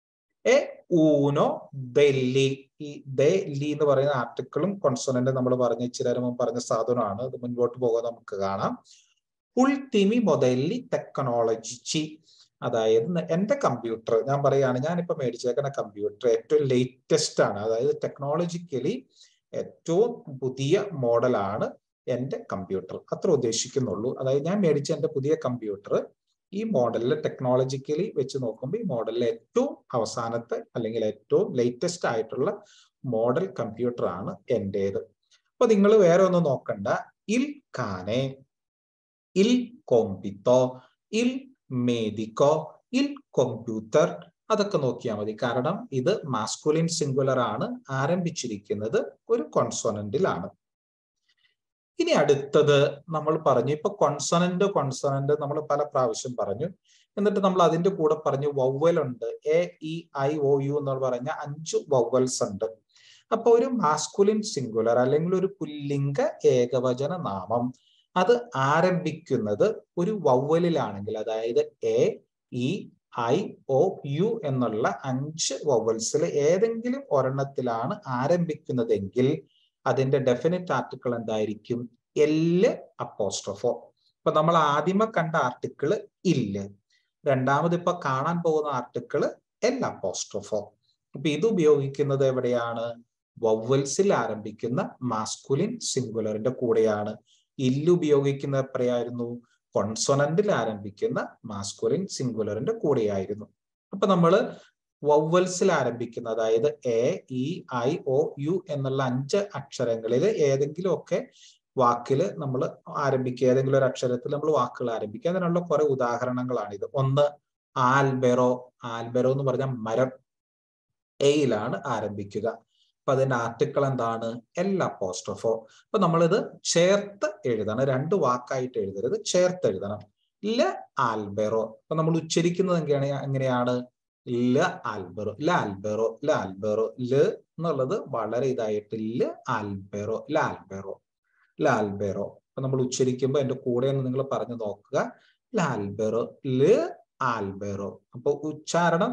എ ഊനോ ദല്ലി ഈ ദല്ലി എന്ന് പറയുന്ന ആർട്ടിക്കിളും കോൺസോണന്റ് നമ്മൾ പറഞ്ഞ ഇച്ചിരി നേരം മുമ്പ് പറഞ്ഞ സാധനമാണ് അത് മുൻപോട്ട് പോകാൻ നമുക്ക് കാണാം ഉൾത്തിമി മൊതല്ലി ടെക്നോളജി അതായത് എന്റെ കമ്പ്യൂട്ടർ ഞാൻ പറയുകയാണ് ഞാനിപ്പോ മേടിച്ചേക്കുന്ന കമ്പ്യൂട്ടർ ഏറ്റവും ലേറ്റസ്റ്റ് ആണ് അതായത് ടെക്നോളജിക്കലി ഏറ്റവും പുതിയ മോഡലാണ് എന്റെ കമ്പ്യൂട്ടർ അത്ര ഉദ്ദേശിക്കുന്നുള്ളൂ അതായത് ഞാൻ മേടിച്ച എന്റെ പുതിയ കമ്പ്യൂട്ടർ ഈ മോഡലിൽ ടെക്നോളജിക്കലി വെച്ച് നോക്കുമ്പോൾ ഈ മോഡലിലെ ഏറ്റവും അവസാനത്തെ അല്ലെങ്കിൽ ഏറ്റവും ലേറ്റസ്റ്റ് ആയിട്ടുള്ള മോഡൽ കമ്പ്യൂട്ടർ ആണ് എന്റേത് അപ്പൊ നിങ്ങൾ വേറെ ഒന്നും നോക്കണ്ട ഇൽ കാനെ ഇൽ കോമ്പിത്തോ ഇൽ മേദിക്കോ ഇൽ കമ്പ്യൂട്ടർ അതൊക്കെ നോക്കിയാൽ മതി കാരണം ഇത് മാസ്കുലിൻ സിംഗുലർ ആണ് ആരംഭിച്ചിരിക്കുന്നത് ഒരു കോൺസോണന്റിലാണ് ഇനി അടുത്തത് നമ്മൾ പറഞ്ഞു ഇപ്പൊ കോൺസണന്റ് കോൺസണന്റ് നമ്മൾ പല പ്രാവശ്യം പറഞ്ഞു എന്നിട്ട് നമ്മൾ അതിന്റെ കൂടെ പറഞ്ഞു വവ്വൽ ഉണ്ട് A E I O U എന്ന് പറഞ്ഞ അഞ്ച് വവ്വൽസ് ഉണ്ട് അപ്പൊ ഒരു മാസ്കുലിൻ സിംഗുലർ അല്ലെങ്കിൽ ഒരു പുല്ലിംഗ ഏകവചന നാമം അത് ആരംഭിക്കുന്നത് ഒരു വവ്വലിലാണെങ്കിൽ അതായത് A E I O U എന്നുള്ള അഞ്ച് വവ്വൽസിൽ ഏതെങ്കിലും ഒരെണ്ണത്തിലാണ് ആരംഭിക്കുന്നതെങ്കിൽ അതിന്റെ ഡെഫിനറ്റ് ആർട്ടിക്കിൾ എന്തായിരിക്കും എല് അപ്പോസ്ട്രഫോ ഇപ്പൊ നമ്മൾ ആദ്യമ കണ്ട ആർട്ടിക്കിള് ഇല്ല് രണ്ടാമത് ഇപ്പൊ കാണാൻ പോകുന്ന ആർട്ടിക്കിള് എൽ അപ്പോസ്ട്രഫോ അപ്പൊ ഇത് ഉപയോഗിക്കുന്നത് എവിടെയാണ് വവ്വൽസിൽ ആരംഭിക്കുന്ന മാസ്കുലിൻ സിംഗുലറിന്റെ കൂടെയാണ് ഇല്ല് ഉപയോഗിക്കുന്ന എപ്പോഴായിരുന്നു കൊൺസൊനന്റിൽ ആരംഭിക്കുന്ന മാസ്കുലിൻ സിംഗുലറിന്റെ കൂടെയായിരുന്നു അപ്പൊ നമ്മള് വവ്വൽസിൽ ആരംഭിക്കുന്ന അതായത് A E I O U എന്നുള്ള അഞ്ച് അക്ഷരങ്ങളിൽ ഏതെങ്കിലും ഒക്കെ വാക്കിൽ നമ്മൾ ആരംഭിക്കുക ഏതെങ്കിലും ഒരു അക്ഷരത്തിൽ നമ്മൾ വാക്കുകൾ ആരംഭിക്കുക അതിനുള്ള കുറെ ഉദാഹരണങ്ങളാണിത് ഒന്ന് ആൽബെറോ ആൽബെറോ എന്ന് പറഞ്ഞാൽ മരം എയിലാണ് ആരംഭിക്കുക അപ്പൊ അതിന്റെ ആർട്ടിക്കിൾ എന്താണ് എല്ലാ പോസ്റ്റോഫോ അപ്പൊ നമ്മളിത് ചേർത്ത് എഴുതണം രണ്ട് വാക്കായിട്ട് എഴുതരുത് ചേർത്ത് എഴുതണം ല ആൽബെറോ അപ്പൊ നമ്മൾ ഉച്ചരിക്കുന്നത് എങ്ങനെയാണ് എങ്ങനെയാണ് ല ആൽബെറോ ല ആൽബെറോ ല ആൽബെറോ ല എന്നുള്ളത് വളരെ ഇതായിട്ട് ല ആൽബെറോ ല ആൽബെറോ ല ആൽബെറോ അപ്പൊ നമ്മൾ ഉച്ചരിക്കുമ്പോൾ എന്റെ കൂടെ ഒന്ന് നിങ്ങൾ പറഞ്ഞു നോക്കുക ല ആൽബെറോ ല ആൽബെറോ അപ്പൊ ഉച്ചാരണം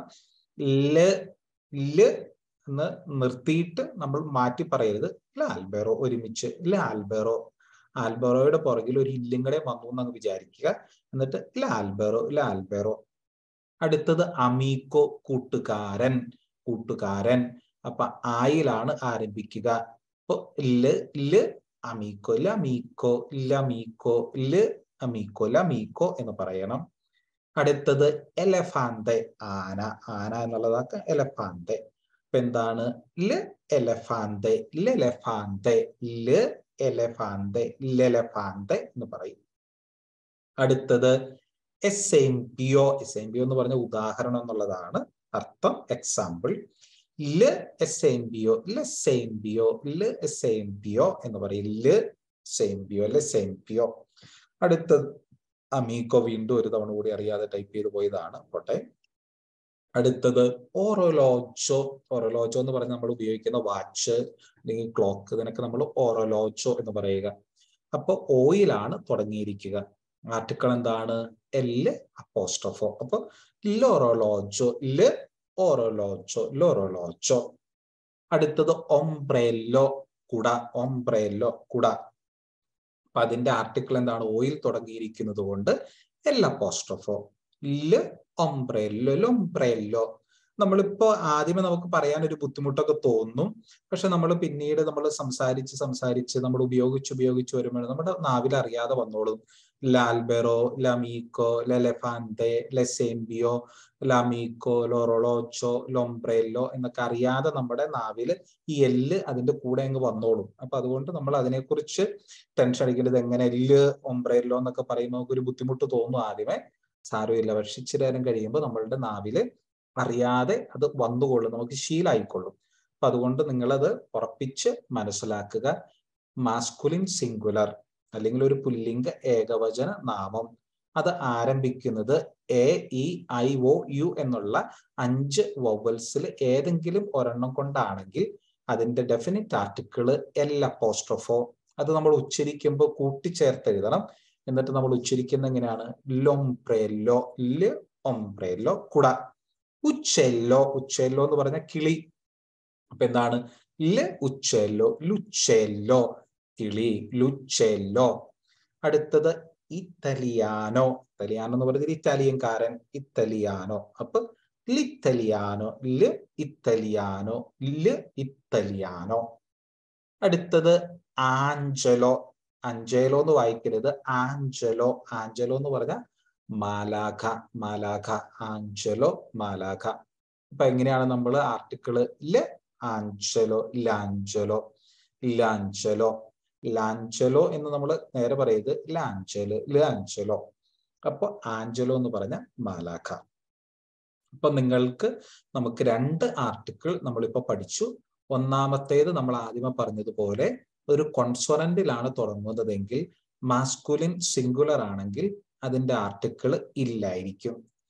ല ല എന്ന് നിർത്തിയിട്ട് നമ്മൾ മാറ്റി പറയരുത് ല ആൽബെറോ ഒരുമിച്ച് ല ആൽബെറോ ആൽബെറോയുടെ പുറകിൽ ഒരു ഇല്ലും കൂടെ വന്നു എന്ന് വിചാരിക്കുക എന്നിട്ട് ല ആൽബെറോ ല ആൽബെറോ അടുത്തത് അമീക്കോ കൂട്ടുകാരൻ കൂട്ടുകാരൻ അപ്പൊ ആയിലാണ് ആരംഭിക്കുക അപ്പൊ ല് ല് അമീക്കോ ല മീക്കോ ല മീക്കോ ല് അമീക്കോ ല മീക്കോ എന്ന് പറയണം അടുത്തത് എലഫാന്തെ ആന ആന എന്നുള്ളതാക്ക എലഫാന്തെ അപ്പൊ എന്താണ് ല് എലഫാന്തെ ല് എലഫാന്തെ ല് എലഫാന്തെ ലെലഫാന്തെ എന്ന് പറയും അടുത്തത് S M P O S M P O എന്ന് പറഞ്ഞ ഉദാഹരണം എന്നുള്ളതാണ് അർത്ഥം എക്സാമ്പിൾ ല് എസ് എം ബി ഒ ല് സെയിം ബി ഒ ല് എസ് എം പി ഒ എന്ന് പറയും ല് സെയിം ബി ഒ ല് സെയിം പി ഒ അടുത്തത് അമീക്കോ വീണ്ടും ഒരു തവണ കൂടി അറിയാതെ ടൈപ്പ് ചെയ്ത് പോയതാണ് പോട്ടെ അടുത്തത് ഓറോലോജോ ഓറോലോജോ എന്ന് പറഞ്ഞാൽ നമ്മൾ ഉപയോഗിക്കുന്ന വാച്ച് അല്ലെങ്കിൽ ക്ലോക്ക് ഇതിനൊക്കെ നമ്മൾ ഓറോലോജോ എന്ന് പറയുക അപ്പൊ ഓയിലാണ് തുടങ്ങിയിരിക്കുക ആർട്ടിക്കിൾ എന്താണ് എല് അപ്പോസ്ട്രഫോ അപ്പൊ ലോറോലോജോ ല് ഓറോലോജോ ലോറോലോജോ അടുത്തത് ഒംബ്രേല്ലോ കുട ഒംബ്രേല്ലോ കുട അപ്പൊ അതിന്റെ ആർട്ടിക്കിൾ എന്താണ് ഓയിൽ തുടങ്ങിയിരിക്കുന്നത് കൊണ്ട് എൽ അപ്പോസ്ട്രഫോ ല് ഒംബ്രേല്ലോ ലൊംബ്രേല്ലോ നമ്മളിപ്പോ ആദ്യമേ നമുക്ക് പറയാൻ ഒരു ബുദ്ധിമുട്ടൊക്കെ തോന്നും പക്ഷെ നമ്മൾ പിന്നീട് നമ്മൾ സംസാരിച്ച് സംസാരിച്ച് നമ്മൾ ഉപയോഗിച്ച് ഉപയോഗിച്ച് വരുമ്പോൾ നമ്മുടെ നാവിൽ അറിയാതെ വന്നോളും ലാൽബെറോ ലമീക്കോ ലെലെഫാന്തെ ലെസേംബിയോ ലാമീക്കോ ലോറോളോച്ചോ ലൊംബ്രേല്ലോ എന്നൊക്കെ അറിയാതെ നമ്മുടെ നാവിൽ ഈ എല്ല് അതിന്റെ കൂടെ അങ്ങ് വന്നോളും അപ്പൊ അതുകൊണ്ട് നമ്മൾ അതിനെക്കുറിച്ച് ടെൻഷൻ അടിക്കേണ്ടത് എങ്ങനെ എല്ല് ഒംബ്രേല്ലോ എന്നൊക്കെ പറയുമ്പോൾ നമുക്ക് ഒരു ബുദ്ധിമുട്ട് തോന്നും ആദ്യമേ സാരമില്ല പക്ഷെ ഇച്ചിരി നേരം കഴിയുമ്പോൾ നമ്മളുടെ നാവില് അറിയാതെ അത് വന്നുകൊള്ളും നമുക്ക് ശീലായിക്കൊള്ളും അപ്പൊ അതുകൊണ്ട് നിങ്ങളത് ഉറപ്പിച്ച് മനസ്സിലാക്കുക മാസ്കുലിൻ സിംഗുലർ അല്ലെങ്കിൽ ഒരു പുല്ലിംഗ ഏകവചന നാമം അത് ആരംഭിക്കുന്നത് A E I O U എന്നുള്ള അഞ്ച് വവൽസിൽ ഏതെങ്കിലും ഒരെണ്ണം കൊണ്ടാണെങ്കിൽ അതിന്റെ ഡെഫിനിറ്റ് ആർട്ടിക്കിള് എൽ അപ്പോസ്ട്രഫോ അത് നമ്മൾ ഉച്ചരിക്കുമ്പോൾ കൂട്ടിച്ചേർത്ത് എഴുതണം എന്നിട്ട് നമ്മൾ ഉച്ചരിക്കുന്ന എങ്ങനെയാണ് ലൊംപ്രേല്ലോ ല് ഒംപ്രേല്ലോ കുട ഉച്ചെല്ലോ ഉച്ചെല്ലോ എന്ന് പറഞ്ഞ കിളി അപ്പൊ എന്താണ് ല് ഉച്ചെല്ലോ ലുച്ചെല്ലോ കിളി ലുച്ചെല്ലോ അടുത്തത് ഇറ്റലിയാനോ ഇറ്റലിയാനോ എന്ന് പറയുന്നത് ഇറ്റാലിയൻകാരൻ ഇറ്റലിയാനോ അപ്പൊ ലിറ്റലിയാനോ ല് ഇറ്റലിയാനോ ല് ഇറ്റലിയാനോ അടുത്തത് ആഞ്ചലോ അഞ്ചേലോ എന്ന് വായിക്കരുത് ആഞ്ചലോ ആഞ്ചലോ എന്ന് പറഞ്ഞാൽ മാലാഖ മാലാഖ ആഞ്ചലോ മാലാഖ അപ്പൊ എങ്ങനെയാണ് നമ്മൾ ആർട്ടിക്കിള് ല് ആഞ്ചലോ ലാഞ്ചലോ ലാഞ്ചലോ ലാഞ്ചലോ എന്ന് നമ്മൾ നേരെ പറയുന്നത് ലാഞ്ചല് ലാഞ്ചലോ അപ്പൊ ആഞ്ചലോ എന്ന് പറഞ്ഞ മാലാഖ അപ്പൊ നിങ്ങൾക്ക് നമുക്ക് രണ്ട് ആർട്ടിക്കിൾ നമ്മളിപ്പോ പഠിച്ചു ഒന്നാമത്തേത് നമ്മൾ ആദ്യമേ പറഞ്ഞതുപോലെ ഒരു കോൺസോണന്റിലാണ് തുടങ്ങുന്നതെങ്കിൽ മാസ്കുലിൻ സിംഗുലർ ആണെങ്കിൽ അതിന്റെ ആർട്ടിക്കിൾ ഇല്ലായിരിക്കും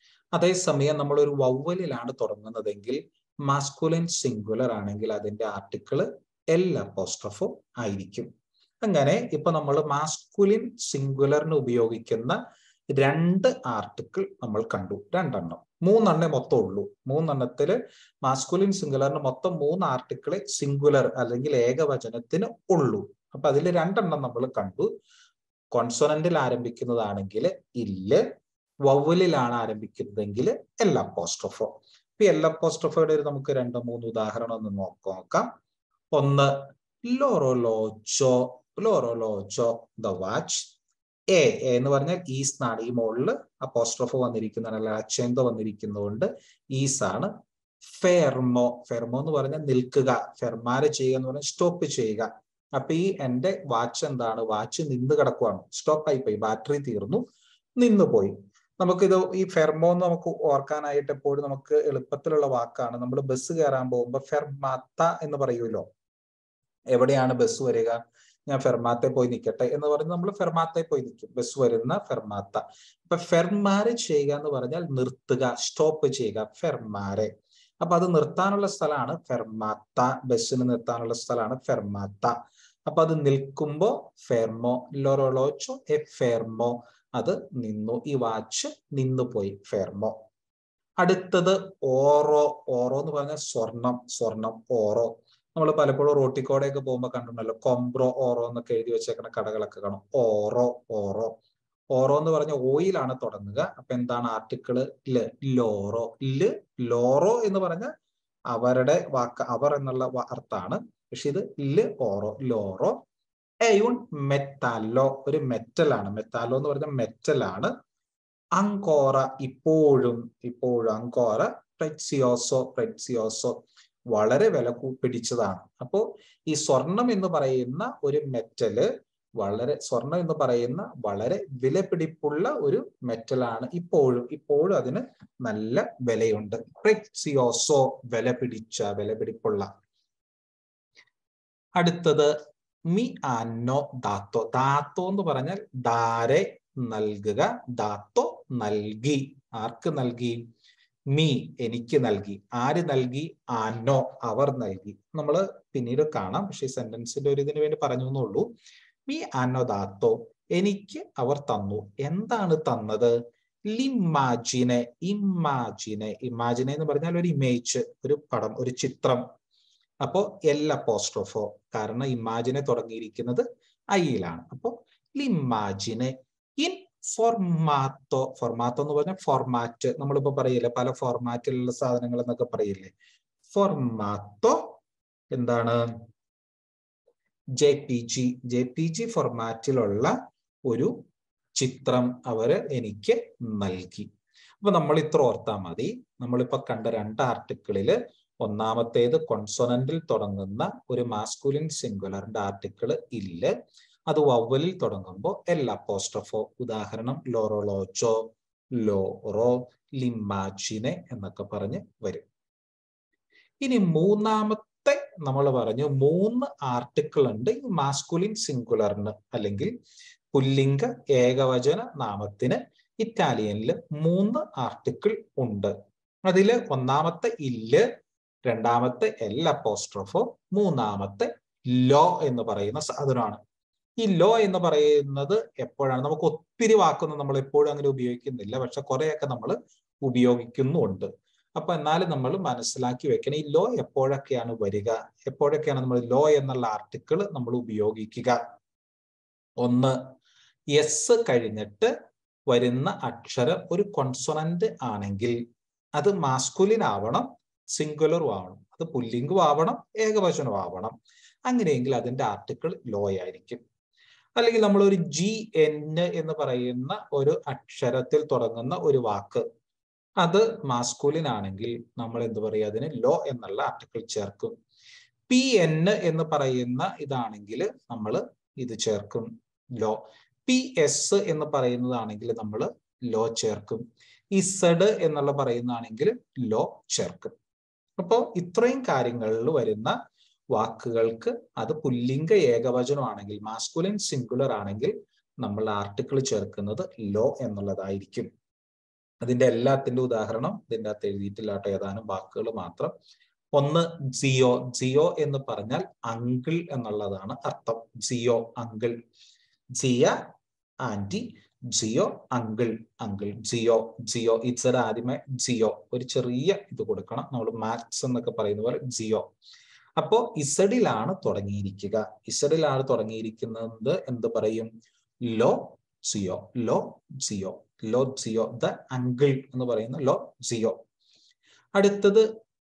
അതേസമയം നമ്മൾ ഒരു വവ്വലിലാണ് തുടങ്ങുന്നതെങ്കിൽ മാസ്കുലിൻ സിംഗുലർ ആണെങ്കിൽ അതിന്റെ ആർട്ടിക്കിൾ എൽ അപ്പോസ്ട്രഫോ ആയിരിക്കും അങ്ങനെ ഇപ്പൊ നമ്മൾ മാസ്കുലിൻ സിംഗുലറിന് ഉപയോഗിക്കുന്ന രണ്ട് ആർട്ടിക്കിൾ നമ്മൾ കണ്ടു രണ്ടെണ്ണം മൂന്നെണ്ണേ മൊത്തം ഉള്ളൂ മൂന്നെണ്ണത്തില് മാസ്കുലിൻ സിംഗുലറിന് മൊത്തം മൂന്ന് ആർട്ടിക്കിളെ സിംഗുലർ അല്ലെങ്കിൽ ഏകവചനത്തിന് ഉള്ളൂ അപ്പൊ അതിൽ രണ്ടെണ്ണം നമ്മൾ കണ്ടു കോൺസോണന്റിൽ ആരംഭിക്കുന്നതാണെങ്കിൽ ഇല്ല് വവ്വലിലാണ് ആരംഭിക്കുന്നതെങ്കിൽ എൽ അപ്പോസ്ട്രഫോ ഇപ്പൊ എൽ അപ്പോസ്ട്രഫോയുടെ ഒരു നമുക്ക് രണ്ടോ മൂന്ന് ഉദാഹരണം ഒന്ന് നോക്കാം ഒന്ന് ലോറോലോച്ചോ ലോറോലോച്ചോ ദ വാച്ച് എ എന്ന് പറഞ്ഞാൽ ഈസ് എന്നാണ് ഈ മുകളിൽ അപ്പോസ്ട്രഫോ വന്നിരിക്കുന്നതല്ല അച്ചേന്ത വന്നിരിക്കുന്നതുകൊണ്ട് ഈസ് ആണ് ഫെർമോ ഫെർമോ എന്ന് പറഞ്ഞാൽ നിൽക്കുക ഫെർമാരെ ചെയ്യുക എന്ന് പറഞ്ഞാൽ സ്റ്റോപ്പ് ചെയ്യുക അപ്പൊ ഈ എന്റെ വാച്ച് എന്താണ് വാച്ച് നിന്ന് കിടക്കുവാണ് സ്റ്റോപ്പ് ആയി പോയി ബാറ്ററി തീർന്നു നിന്ന് പോയി നമുക്കിത് ഈ ഫെർമോ എന്ന് നമുക്ക് ഓർക്കാനായിട്ട് എപ്പോഴും നമുക്ക് എളുപ്പത്തിലുള്ള വാക്കാണ് നമ്മൾ ബസ് കയറാൻ പോകുമ്പോൾ ഫെർമാത്ത എന്ന് പറയുമല്ലോ എവിടെയാണ് ബസ് വരിക ഞാൻ ഫെർമാത്തെ പോയി നിൽക്കട്ടെ എന്ന് പറഞ്ഞ് നമ്മൾ ഫെർമാത്തെ പോയി നിൽക്കും ബസ് വരുന്ന ഫെർമാത്ത ഇപ്പൊ ഫെർമാരെ ചെയ്യുക എന്ന് പറഞ്ഞാൽ നിർത്തുക സ്റ്റോപ്പ് ചെയ്യുക ഫെർമാരെ അപ്പൊ അത് നിർത്താനുള്ള സ്ഥലമാണ് ഫെർമാത്ത ബസ്സിന് നിർത്താനുള്ള സ്ഥലമാണ് ഫെർമാത്ത അപ്പൊ അത് നിൽക്കുമ്പോ ഫെർമോ ലൊറോളോച്ചോ എ ഫെർമോ അത് നിന്നു ഈ വാച്ച് നിന്നുപോയി ഫെർമോ അടുത്തത് ഓറോ ഓറോ എന്ന് പറഞ്ഞാൽ സ്വർണം സ്വർണം ഓറോ നമ്മൾ പലപ്പോഴും റോട്ടിക്കോടെയൊക്കെ പോകുമ്പോൾ കണ്ടിട്ടുണ്ടല്ലോ കൊംബ്രോ ഓറോ എന്നൊക്കെ എഴുതി വെച്ചേക്കുന്ന കടകളൊക്കെ കാണും ഓറോ ഓറോ ഓറോ എന്ന് പറഞ്ഞ ഓയിലാണ് തുടങ്ങുക അപ്പൊ എന്താണ് ആർട്ടിക്കിള് ല് ലോറോ ല് ലോറോ എന്ന് പറഞ്ഞ അവരുടെ വാക്ക് അവർ എന്നുള്ള അർത്ഥാണ് പക്ഷെ ഇത് ല് ഓറോ ലോറോ എയുൺ മെറ്റാലോ ഒരു മെറ്റലാണ് മെറ്റാലോ എന്ന് പറഞ്ഞ മെറ്റലാണ് അങ്കോറ ഇപ്പോഴും ഇപ്പോഴും അങ്കോറ പ്രെറ്റ്സിയോസോ പ്രെറ്റ്സിയോസോ വളരെ വില പിടിച്ചതാണ് അപ്പോ ഈ സ്വർണം എന്ന് പറയുന്ന ഒരു മെറ്റല് വളരെ സ്വർണം എന്ന് പറയുന്ന വളരെ വിലപിടിപ്പുള്ള ഒരു മെറ്റലാണ് ഇപ്പോഴും ഇപ്പോഴും അതിന് നല്ല വിലയുണ്ട് പ്രെക്സിയോസോ വില പിടിച്ച വില പിടിപ്പുള്ള അടുത്തത് മി ആന്നോ ദാത്തോ ദാത്തോ എന്ന് പറഞ്ഞാൽ ദാരെ നൽകുക ദാത്തോ നൽകി ആർക്ക് നൽകി മീ എനിക്ക് നൽകി ആര് നൽകി ആന്നോ അവർ നൽകി നമ്മൾ പിന്നീട് കാണാം പക്ഷെ സെന്റൻസിന്റെ ഒരു ഇതിനു വേണ്ടി പറഞ്ഞു എന്നുള്ളൂ മീ ആന്നോ ദാത്തോ എനിക്ക് അവർ തന്നു എന്താണ് തന്നത് ലിമാജിനെ ഇമാജിനെ ഇമാജിനെ എന്ന് പറഞ്ഞാൽ ഒരു ഇമേജ് ഒരു പടം ഒരു ചിത്രം അപ്പോ എൽ അപ്പോസ്ട്രോഫോ കാരണം ഇമാജിനെ തുടങ്ങിയിരിക്കുന്നത് ഐയിലാണ് അപ്പോ ലിമാജിനെ ഇൻ ഫോർമാത്തോ ഫോർമാത്തോ എന്ന് പറഞ്ഞാൽ ഫോർമാറ്റ് നമ്മളിപ്പോ പറയില്ലേ പല ഫോർമാറ്റിലുള്ള സാധനങ്ങൾ എന്നൊക്കെ പറയില്ലേ ഫോർമാത്തോ എന്താണ് J P G J P G ഫോർമാറ്റിലുള്ള ഒരു ചിത്രം അവര് എനിക്ക് നൽകി അപ്പൊ നമ്മൾ ഇത്ര ഓർത്താൽ മതി നമ്മളിപ്പോ കണ്ട രണ്ട് ആർട്ടിക്കിളില് ഒന്നാമത്തേത് കൊൺസോണന്റിൽ തുടങ്ങുന്ന ഒരു മാസ്കുലിൻ സിംഗുലറിന്റെ ആർട്ടിക്കിൾ ഇല്ല അത് വവ്വലിൽ തുടങ്ങുമ്പോൾ എൽ അപ്പോസ്ട്രഫോ ഉദാഹരണം ലോറോളോച്ചോ ലോറോ ലിമാച്ചിനെ എന്നൊക്കെ പറഞ്ഞ് വരും ഇനി മൂന്നാമത്തെ നമ്മൾ പറഞ്ഞു മൂന്ന് ആർട്ടിക്കിൾ ഉണ്ട് ഈ മാസ്കുലിൻ സിംഗുലറിന് അല്ലെങ്കിൽ പുല്ലിംഗ ഏകവചന നാമത്തിന് ഇറ്റാലിയനിൽ മൂന്ന് ആർട്ടിക്കിൾ ഉണ്ട് അതില് ഒന്നാമത്തെ ഇല്ല് രണ്ടാമത്തെ എൽ അപ്പോസ്ട്രോഫോ മൂന്നാമത്തെ ലോ എന്ന് പറയുന്ന സാധനമാണ് ഈ ലോ എന്ന് പറയുന്നത് എപ്പോഴാണ് നമുക്ക് ഒത്തിരി വാക്കൊന്നും നമ്മൾ എപ്പോഴും അങ്ങനെ ഉപയോഗിക്കുന്നില്ല പക്ഷെ കുറെയൊക്കെ നമ്മൾ ഉപയോഗിക്കുന്നുണ്ട് അപ്പൊ എന്നാലും നമ്മൾ മനസ്സിലാക്കി വെക്കണം ഈ ലോ എപ്പോഴൊക്കെയാണ് വരിക എപ്പോഴൊക്കെയാണ് നമ്മൾ ലോ എന്നുള്ള ആർട്ടിക്കിൾ നമ്മൾ ഉപയോഗിക്കുക ഒന്ന് എസ് കഴിഞ്ഞിട്ട് വരുന്ന അക്ഷരം ഒരു കോൺസൊണന്റ് ആണെങ്കിൽ അത് മാസ്കുലിൻ ആവണം സിംഗുലറും ആവണം അത് പുല്ലിംഗും ആവണം ഏകവചനവും ആവണം അങ്ങനെയെങ്കിൽ അതിന്റെ ആർട്ടിക്കിൾ ലോ ആയിരിക്കും അല്ലെങ്കിൽ നമ്മൾ ഒരു ജി എൻ എന്ന് പറയുന്ന ഒരു അക്ഷരത്തിൽ തുടങ്ങുന്ന ഒരു വാക്ക് അത് മാസ്കുലിൻ ആണെങ്കിൽ നമ്മൾ എന്ത് പറയുക അതിന് ലോ എന്നുള്ള ആർട്ടിക്കിൾ ചേർക്കും പി എൻ എന്ന് പറയുന്ന ഇതാണെങ്കിൽ നമ്മൾ ഇത് ചേർക്കും ലോ പി എസ് എന്ന് പറയുന്നതാണെങ്കിൽ നമ്മൾ ലോ ചേർക്കും ഇസഡ് എന്നുള്ള പറയുന്നതാണെങ്കിൽ ലോ ചേർക്കും അപ്പോൾ ഇത്രയും കാര്യങ്ങളിൽ വരുന്ന വാക്കുകൾക്ക് അത് പുല്ലിംഗ ഏകവചനമാണെങ്കിൽ മാസ്കുലിൻ സിംഗുലർ ആണെങ്കിൽ നമ്മൾ ആർട്ടിക്കിൾ ചേർക്കുന്നത് ലോ എന്നുള്ളതായിരിക്കും അതിന്റെ എല്ലാത്തിന്റെ ഉദാഹരണം ഇതിൻ്റെ അകത്ത് എഴുതിയിട്ടില്ലാട്ടോ ഏതാനും വാക്കുകൾ മാത്രം ഒന്ന് ജിയോ ജിയോ എന്ന് പറഞ്ഞാൽ അങ്കിൾ എന്നുള്ളതാണ് അർത്ഥം ജിയോ അങ്കിൾ ജിയ ആന്റി ജിയോ അങ്കിൾ അങ്കിൾ ജിയോ ജിയോ ഇറ്റ്സ് ആദ്യമേ ജിയോ ഒരു ചെറിയ ഇത് കൊടുക്കണം നമ്മൾ മാത്സ് എന്നൊക്കെ പറയുന്ന പോലെ ജിയോ അപ്പോ ഇസഡിലാണ് തുടങ്ങിയിരിക്കുക ഇസഡിലാണ് തുടങ്ങിയിരിക്കുന്നത് എന്ത് പറയും ലോ ജിയോ ലോ ജിയോ ലോ ജിയോ ദ അങ്കിൾ എന്ന് പറയുന്ന ലോ ജിയോ അടുത്തത്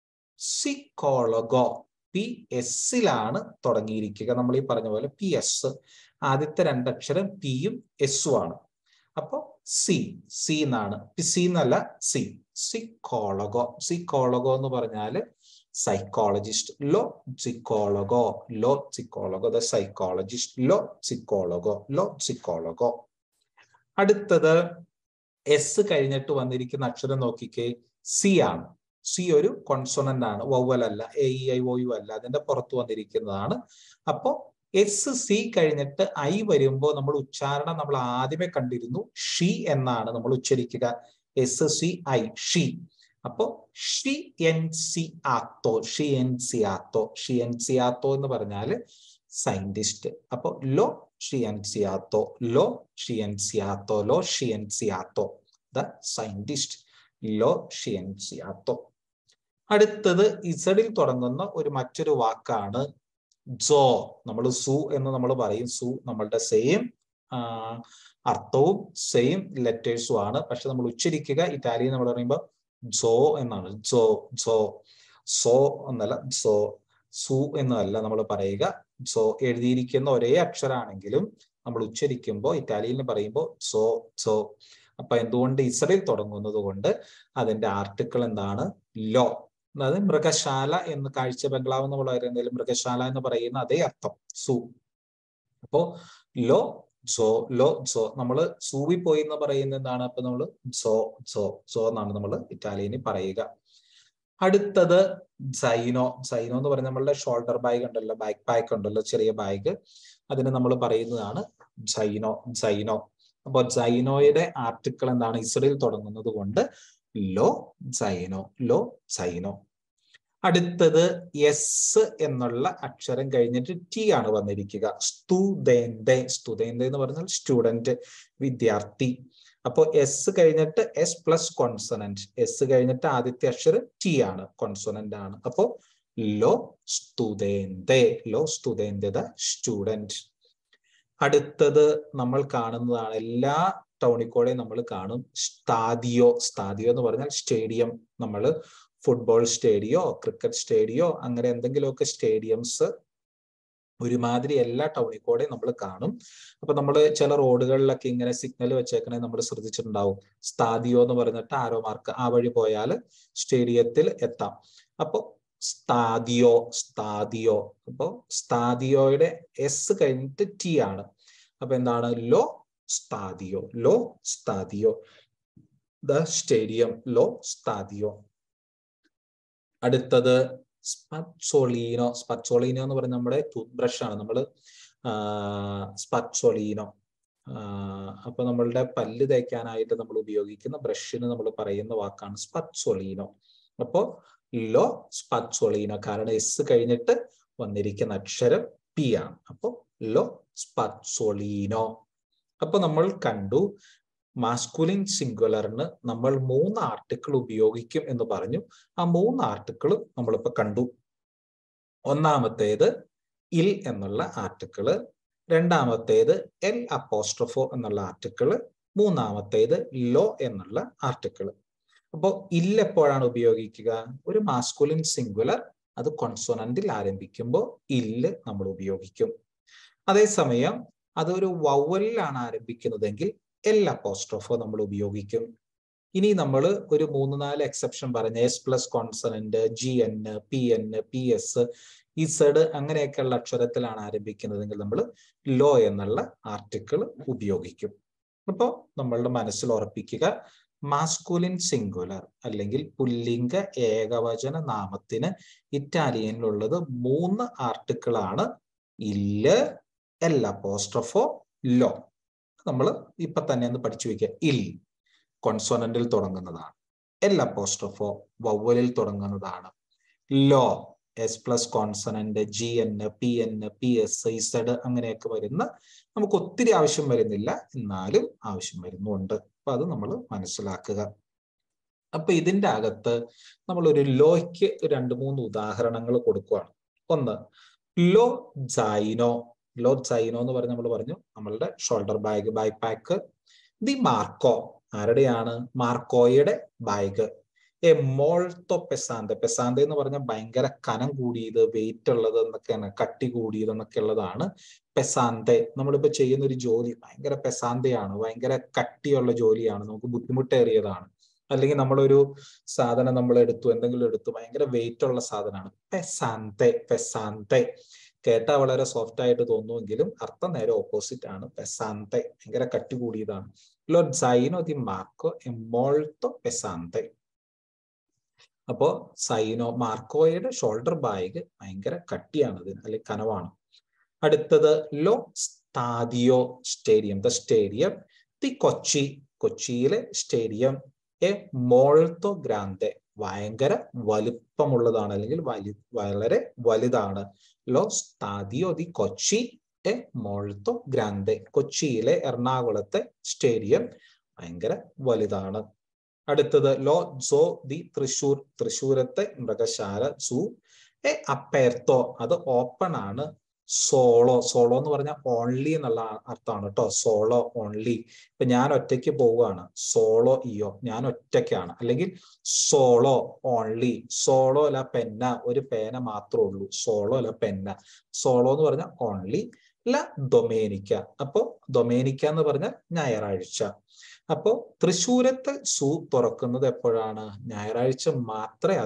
സിക്കോളഗോ പി എസിലാണ് തുടങ്ങിയിരിക്കുക നമ്മൾ ഈ പറഞ്ഞ പോലെ പി എസ് ആദ്യത്തെ രണ്ടക്ഷരം പിയും എസും ആണ് അപ്പോ സി സി എന്നാണ് സി എന്നല്ല സി സിക്കോളഗോ സിക്കോളഗോ എന്ന് പറഞ്ഞാല് സൈക്കോളജിസ്റ്റ് ലോ സിക്കോളഗോ ലോ സിക്കോളഗോ ദ സൈക്കോളജിസ്റ്റ് ലോ സിക്കോളഗോ ലോ സിക്കോളഗോ അടുത്തത് എസ് കഴിഞ്ഞിട്ട് വന്നിരിക്കുന്ന അക്ഷരം നോക്കിക്കേ സി ആണ് സി ഒരു കോൺസോണന്റ് ആണ് വൗവൽ അല്ല A E I O U അല്ല അതിന്റെ പുറത്ത് വന്നിരിക്കുന്നതാണ് അപ്പോ എസ് സി കഴിഞ്ഞിട്ട് ഐ വരുമ്പോൾ നമ്മൾ ഉച്ചാരണം നമ്മൾ ആദ്യമേ കണ്ടിരുന്നു ഷി എന്നാണ് നമ്മൾ ഉച്ചരിക്കുക എസ് സി ഐ ഷി അപ്പോ ഷി എൻ സി ആത്തോ ഷി എൻ സി ആത്തോ ഷി എൻ സി ആത്തോ എന്ന് പറഞ്ഞാല് സയന്റിസ്റ്റ് അപ്പോ ലോ ഷി എൻ സി ആത്തോ ലോ ഷി എൻ സി ആത്തോ ലോ ഷി എൻ സി ആത്തോ ദ സയന്റിസ്റ്റ് ലോ ഷി എൻ സി ആത്തോ അടുത്തത് ഇസഡിൽ തുടങ്ങുന്ന ഒരു മറ്റൊരു വാക്കാണ് ജോ നമ്മൾ സു എന്ന് നമ്മൾ പറയും സു നമ്മളുടെ സെയിം അർത്ഥവും സെയിം ലെറ്റേഴ്സും ആണ് പക്ഷെ നമ്മൾ ഉച്ചരിക്കുക ഇറ്റാലിയൻ നമ്മൾ പറയുമ്പോൾ ജോ എന്നാണ് ജോ ജോ സോ എന്നല്ല സോ സു എന്നല്ല നമ്മൾ പറയുക സോ എഴുതിയിരിക്കുന്ന ഒരേ അക്ഷരാണെങ്കിലും നമ്മൾ ഉച്ചരിക്കുമ്പോൾ ഇറ്റാലിയനിൽ പറയുമ്പോൾ സോ സോ അപ്പൊ എന്തുകൊണ്ട് ഇസ്രയേൽ തുടങ്ങുന്നത് കൊണ്ട് അതിന്റെ ആർട്ടിക്കിൾ എന്താണ് ലോ അതായത് മൃഗശാല എന്ന് കാഴ്ച ബംഗ്ലാവ് എന്ന് പറയുന്നതിൽ മൃഗശാല എന്ന് പറയുന്ന അതേ അർത്ഥം സൂ അപ്പോ ലോ ജോ ലോ ജോ നമ്മള് സൂവി പോയി എന്ന് പറയുന്ന എന്താണ് അപ്പൊ നമ്മള് ജോ ജോ ജോ എന്നാണ് നമ്മൾ ഇറ്റാലിയനിൽ പറയുക അടുത്തത് സൈനോ സൈനോ എന്ന് പറയുന്നത് നമ്മളുടെ ഷോൾഡർ ബാഗ് ഉണ്ടല്ലോ ബാക്ക് പാക്ക് ഉണ്ടല്ലോ ചെറിയ ബാഗ് അതിന് നമ്മൾ പറയുന്നതാണ് ജൈനോ ജൈനോ അപ്പൊ ജൈനോയുടെ ആർട്ടിക്കിൾ എന്താണ് ഇസ്രയിൽ തുടങ്ങുന്നത് കൊണ്ട് ലോ ജൈനോ ലോ ജൈനോ അടുത്തത് എസ് എന്നുള്ള അക്ഷരം കഴിഞ്ഞിട്ട് ടി ആണ് വന്നിരിക്കുക സ്തുതേന്തെ സ്തുതേന്തെ എന്ന് പറഞ്ഞാൽ സ്റ്റുഡന്റ് വിദ്യാർത്ഥി അപ്പോ എസ് കഴിഞ്ഞിട്ട് എസ് പ്ലസ് കോൺസണന്റ് എസ് കഴിഞ്ഞിട്ട് ആദ്യത്തെ അക്ഷരം ടി ആണ് കോൺസണന്റ് ആണ് അപ്പോ ലോ സ്തുതേന്തെ ലോ സ്തുതേന്തെ ദ സ്റ്റുഡന്റ് അടുത്തത് നമ്മൾ കാണുന്നതാണ് എല്ലാ ടൗണിക്കോടെ നമ്മൾ കാണും സ്താദിയോ സ്താദിയോ എന്ന് പറഞ്ഞാൽ സ്റ്റേഡിയം നമ്മൾ ഫുട്ബോൾ സ്റ്റേഡിയോ ക്രിക്കറ്റ് സ്റ്റേഡിയോ അങ്ങനെ എന്തെങ്കിലുമൊക്കെ സ്റ്റേഡിയംസ് ഒരുമാതിരി എല്ലാ ടൗണിൽ കൂടെ നമ്മൾ കാണും അപ്പൊ നമ്മൾ ചില റോഡുകളിലൊക്കെ ഇങ്ങനെ സിഗ്നൽ വെച്ചേക്കണേ നമ്മൾ ശ്രദ്ധിച്ചിട്ടുണ്ടാവും സ്താദിയോ എന്ന് പറഞ്ഞിട്ട് ആരോ മാർക്ക് ആ വഴി പോയാൽ സ്റ്റേഡിയത്തിൽ എത്താം അപ്പൊ സ്താദിയോ സ്താദിയോ അപ്പോ സ്താദിയോയുടെ എസ് കഴിഞ്ഞിട്ട് ടി ആണ് അപ്പൊ എന്താണ് ലോ സ്താദിയോ ലോ സ്താദിയോ ദ സ്റ്റേഡിയം ലോ സ്താദിയോ അടുത്തത് സ്പച്ചോളീനോ സ്പച്ചോളീനോ എന്ന് പറയുന്നത് നമ്മുടെ ടൂത്ത് ബ്രഷ് ആണ് നമ്മൾ സ്പച്ചോളീനോ അപ്പൊ നമ്മളുടെ പല്ല് തേക്കാനായിട്ട് നമ്മൾ ഉപയോഗിക്കുന്ന ബ്രഷിന് നമ്മൾ പറയുന്ന വാക്കാണ് സ്പച്ചോളീനോ അപ്പോ ലോ സ്പച്ചോളീനോ കാരണം എസ് കഴിഞ്ഞിട്ട് വന്നിരിക്കുന്ന അക്ഷരം പി ആണ് അപ്പോ ലോ സ്പച്ചോളീനോ അപ്പൊ നമ്മൾ കണ്ടു മാസ്കുലിൻ സിംഗുലറിന് നമ്മൾ മൂന്ന് ആർട്ടിക്കിൾ ഉപയോഗിക്കും എന്ന് പറഞ്ഞു ആ മൂന്ന് ആർട്ടിക്കിൾ നമ്മളിപ്പോ കണ്ടു ഒന്നാമത്തേത് ഇൽ എന്നുള്ള ആർട്ടിക്കിള് രണ്ടാമത്തേത് എൽ അപ്പോസ്ട്രഫോ എന്നുള്ള ആർട്ടിക്കിള് മൂന്നാമത്തേത് ലോ എന്നുള്ള ആർട്ടിക്കിള് അപ്പോൾ ഇൽ എപ്പോഴാണ് ഉപയോഗിക്കുക ഒരു മാസ്കുലിൻ സിംഗുലർ അത് കോൺസോണന്റിൽ ആരംഭിക്കുമ്പോൾ ഇല്ല് നമ്മൾ ഉപയോഗിക്കും അതേസമയം അതൊരു വവലിലാണ് ആരംഭിക്കുന്നതെങ്കിൽ എൽ അപ്പോസ്ട്രോഫോ നമ്മൾ ഉപയോഗിക്കും ഇനി നമ്മൾ ഒരു മൂന്ന് നാല് എക്സെപ്ഷൻ പറഞ്ഞ S plus consonant G N P N P S Z അങ്ങനെയൊക്കെയുള്ള അക്ഷരത്തിലാണ് ആരംഭിക്കുന്നതെങ്കിൽ നമ്മൾ ലോ എന്നുള്ള ആർട്ടിക്കിൾ ഉപയോഗിക്കും അപ്പോൾ നമ്മളുടെ മനസ്സിൽ ഉറപ്പിക്കുക മാസ്കുലിൻ സിംഗുലർ അല്ലെങ്കിൽ പുല്ലിംഗ ഏകവചന നാമത്തിന് ഇറ്റാലിയനിലുള്ളത് മൂന്ന് ആർട്ടിക്കിളാണ് ഇല്ല് എൽ അപ്പോസ്ട്രഫോ ലോ നമ്മൾ ഇപ്പൊ തന്നെ ഒന്ന് പഠിച്ചു വെക്കുക ഇൽ കോൺസോണന്റിൽ തുടങ്ങുന്നതാണ് എൽ അപ്പോസ്ട്രഫോ വവ്വലിൽ തുടങ്ങുന്നതാണ് ലോ S plus consonant G N P N P S Z അങ്ങനെയൊക്കെ വരുന്ന നമുക്ക് ഒത്തിരി ആവശ്യം വരുന്നില്ല എന്നാലും ആവശ്യം വരുന്നുണ്ട് അപ്പൊ അത് നമ്മൾ മനസ്സിലാക്കുക അപ്പൊ ഇതിന്റെ അകത്ത് നമ്മൾ ഒരു ലോയ്ക്ക് രണ്ട് മൂന്ന് ഉദാഹരണങ്ങൾ കൊടുക്കുകയാണ് ഒന്ന് ലോ ജൈനോ ലോ ജൈനോ എന്ന് പറഞ്ഞ് നമ്മൾ പറഞ്ഞു നമ്മളുടെ ഷോൾഡർ ബാഗ് ബാഗ് പാക്ക് ദി മാർക്കോ ആരുടെയാണ് മാർക്കോയുടെ ബാഗ് എ മോൾട്ടോ പെസാന്ത പെസാന്ത എന്ന് പറഞ്ഞാൽ ഭയങ്കര കനം കൂടിയത് വെയിറ്റ് ഉള്ളത് എന്നൊക്കെയാണ് കട്ടി കൂടിയത് എന്നൊക്കെ ഉള്ളതാണ് പെസാന്തെ നമ്മളിപ്പോ ചെയ്യുന്ന ഒരു ജോലി ഭയങ്കര പെസാന്തയാണ് ഭയങ്കര കട്ടിയുള്ള ജോലിയാണ് നമുക്ക് ബുദ്ധിമുട്ടേറിയതാണ് അല്ലെങ്കിൽ നമ്മളൊരു സാധനം നമ്മൾ എടുത്തു എന്തെങ്കിലും എടുത്തു ഭയങ്കര വെയിറ്റ് ഉള്ള സാധനമാണ് പെസാന്തെ പെസാന്തെ കേട്ടാ വളരെ സോഫ്റ്റ് ആയിട്ട് തോന്നുമെങ്കിലും അർത്ഥം നേരെ ഓപ്പോസിറ്റ് ആണ് പെസാന്തെ ഭയങ്കര കട്ടി കൂടിയതാണ് ലോ സൈനോ ദി മാർക്കോ എ മോൾട്ടോ പെസാന്തെ അപ്പോ സൈനോ മാർക്കോയുടെ ഷോൾഡർ ബാഗ് ഭയങ്കര കട്ടിയാണ് ഇതിന് അല്ലെങ്കിൽ കനവാണ് അടുത്തത് ലോ സ്താദിയോ സ്റ്റേഡിയം ദ സ്റ്റേഡിയം ദി കൊച്ചി കൊച്ചിയിലെ സ്റ്റേഡിയം എ മോൾത്തോ ഗ്രാൻഡെ ഭയങ്കര വലുപ്പമുള്ളതാണ് അല്ലെങ്കിൽ വലി വളരെ വലുതാണ് ലോ സ്താദിയോ ദി കൊച്ചി എ മോൾത്തോ ഗ്രാൻഡെ കൊച്ചിയിലെ എറണാകുളത്തെ സ്റ്റേഡിയം ഭയങ്കര വലുതാണ് അടുത്തത് ലോ സോ ദി തൃശൂർ തൃശൂരത്തെ മൃഗശാല സൂ എ അപ്പേർത്തോ അത് ഓപ്പൺ ആണ് സോളോ സോളോ എന്ന് പറഞ്ഞാൽ ഓൺലി എന്നുള്ള അർത്ഥമാണ് കേട്ടോ സോളോ ഓൺലി ഇപ്പൊ ഞാൻ ഒറ്റയ്ക്ക് പോവുകയാണ് സോളോ ഇയോ ഞാൻ ഒറ്റയ്ക്കാണ് അല്ലെങ്കിൽ സോളോ ഓൺലി സോളോ അല്ല പെന്ന ഒരു പേന മാത്രമേ ഉള്ളൂ സോളോ അല്ല പെന്ന സോളോ എന്ന് പറഞ്ഞാൽ ഓൺലി അല്ല ഡൊമേനിക്ക അപ്പോ ഡൊമേനിക്ക എന്ന് പറഞ്ഞാൽ ഞായറാഴ്ച അപ്പോ തൃശ്ശൂരത്തെ സൂ തുറക്കുന്നത് എപ്പോഴാണ് ഞായറാഴ്ച മാത്രമേ അത്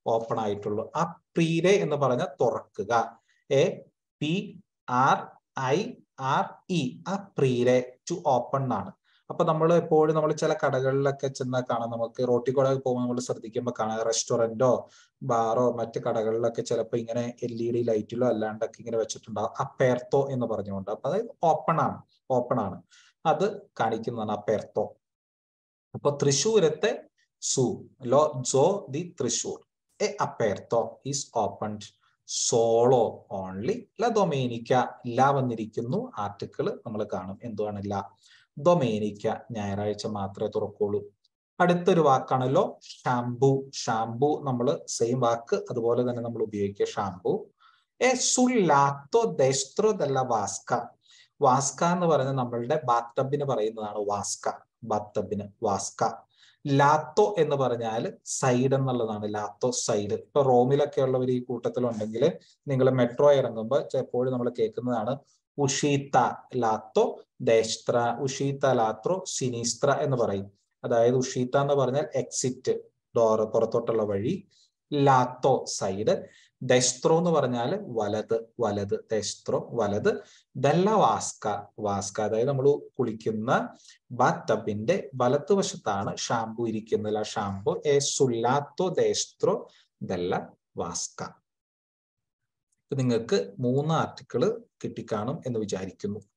ഓപ്പൺ ആയിട്ടുള്ളൂ അപ്രീരെ എന്ന് പറഞ്ഞ തുറക്കുക A P R I R E അപ്രീരെ ടു ഓപ്പൺ എന്നാണ് അപ്പൊ നമ്മൾ എപ്പോഴും നമ്മൾ ചില കടകളിലൊക്കെ ചെന്നാൽ കാണാം നമുക്ക് റോട്ടിൽ കൂടെ പോകുമ്പോൾ നമ്മൾ ശ്രദ്ധിക്കുമ്പോൾ കാണാം റെസ്റ്റോറന്റോ ബാറോ മറ്റ് കടകളിലൊക്കെ ചിലപ്പോൾ ഇങ്ങനെ എൽ ഇ ഡി ലൈറ്റിലോ അല്ലാണ്ടൊക്കെ ഇങ്ങനെ വെച്ചിട്ടുണ്ടാവും അപ്പേർത്തോ എന്ന് പറഞ്ഞുകൊണ്ട് അപ്പൊ അത് ഓപ്പൺ ആണ് ഓപ്പൺ ആണ് അത് കാണിക്കുന്നതാണ് അപ്പേർത്തോ അപ്പൊ തൃശ്ശൂരത്തെ സു ലോ ജോ ദി തൃശ്ശൂർ എ അപ്പേർത്തോ ഈസ് ഓപ്പൺഡ് സോളോ ഓൺലി ല ഡൊമേനിക്ക ല വന്നിരിക്കുന്നു ആർട്ടിക്കിൾ നമ്മൾ കാണും എന്തുവാണ് ല ഡൊമേനിക്ക ഞായറാഴ്ച മാത്രമേ തുറക്കുള്ളൂ അടുത്തൊരു വാക്കാണല്ലോ ഷാംപൂ ഷാംപൂ നമ്മൾ സെയിം വാക്ക് അതുപോലെ തന്നെ നമ്മൾ ഉപയോഗിക്കുക ഷാംപൂ എ സുല്ലാത്തോ ദെസ്ത്രോ ദല്ല വാസ്ക വാസ്ക എന്ന് പറയുന്നത് നമ്മളുടെ ബാത്തബിന് പറയുന്നതാണ് വാസ്ക ബാത്തബിന് വാസ്ക ലാത്തോ എന്ന് പറഞ്ഞാൽ സൈഡ് എന്നുള്ളതാണ് ലാത്തോ സൈഡ് ഇപ്പൊ റോമിലൊക്കെ ഉള്ളവർ ഈ കൂട്ടത്തിലുണ്ടെങ്കിൽ നിങ്ങൾ മെട്രോ ഇറങ്ങുമ്പോൾ എപ്പോഴും നമ്മൾ കേൾക്കുന്നതാണ് ഉഷീത്ത ലാത്തോ ദേസ്ത്ര ഉഷീത്ത ലാത്രോ സിനിസ്ത്ര എന്ന് പറയും അതായത് ഉഷീത്ത എന്ന് പറഞ്ഞാൽ എക്സിറ്റ് ഡോറ് പുറത്തോട്ടുള്ള വഴി ലാത്തോ സൈഡ് ദെസ്ത്രോ എന്ന് പറഞ്ഞാൽ വലത് വലത് ദെസ്ത്രോ വലത് ദല്ല വാസ്ക വാസ്ക അതായത് നമ്മൾ കുളിക്കുന്ന ബാത്ത് ടബിന്റെ വലത്തുവശത്താണ് ഷാംപൂ ഇരിക്കുന്നത് ആ ഷാംപൂ എ സുല്ലാത്തോ ദെസ്ത്രോ ദല്ല വാസ്ക നിങ്ങൾക്ക് മൂന്ന് ആർട്ടിക്കിള് കിട്ടിക്കാണും എന്ന് വിചാരിക്കുന്നു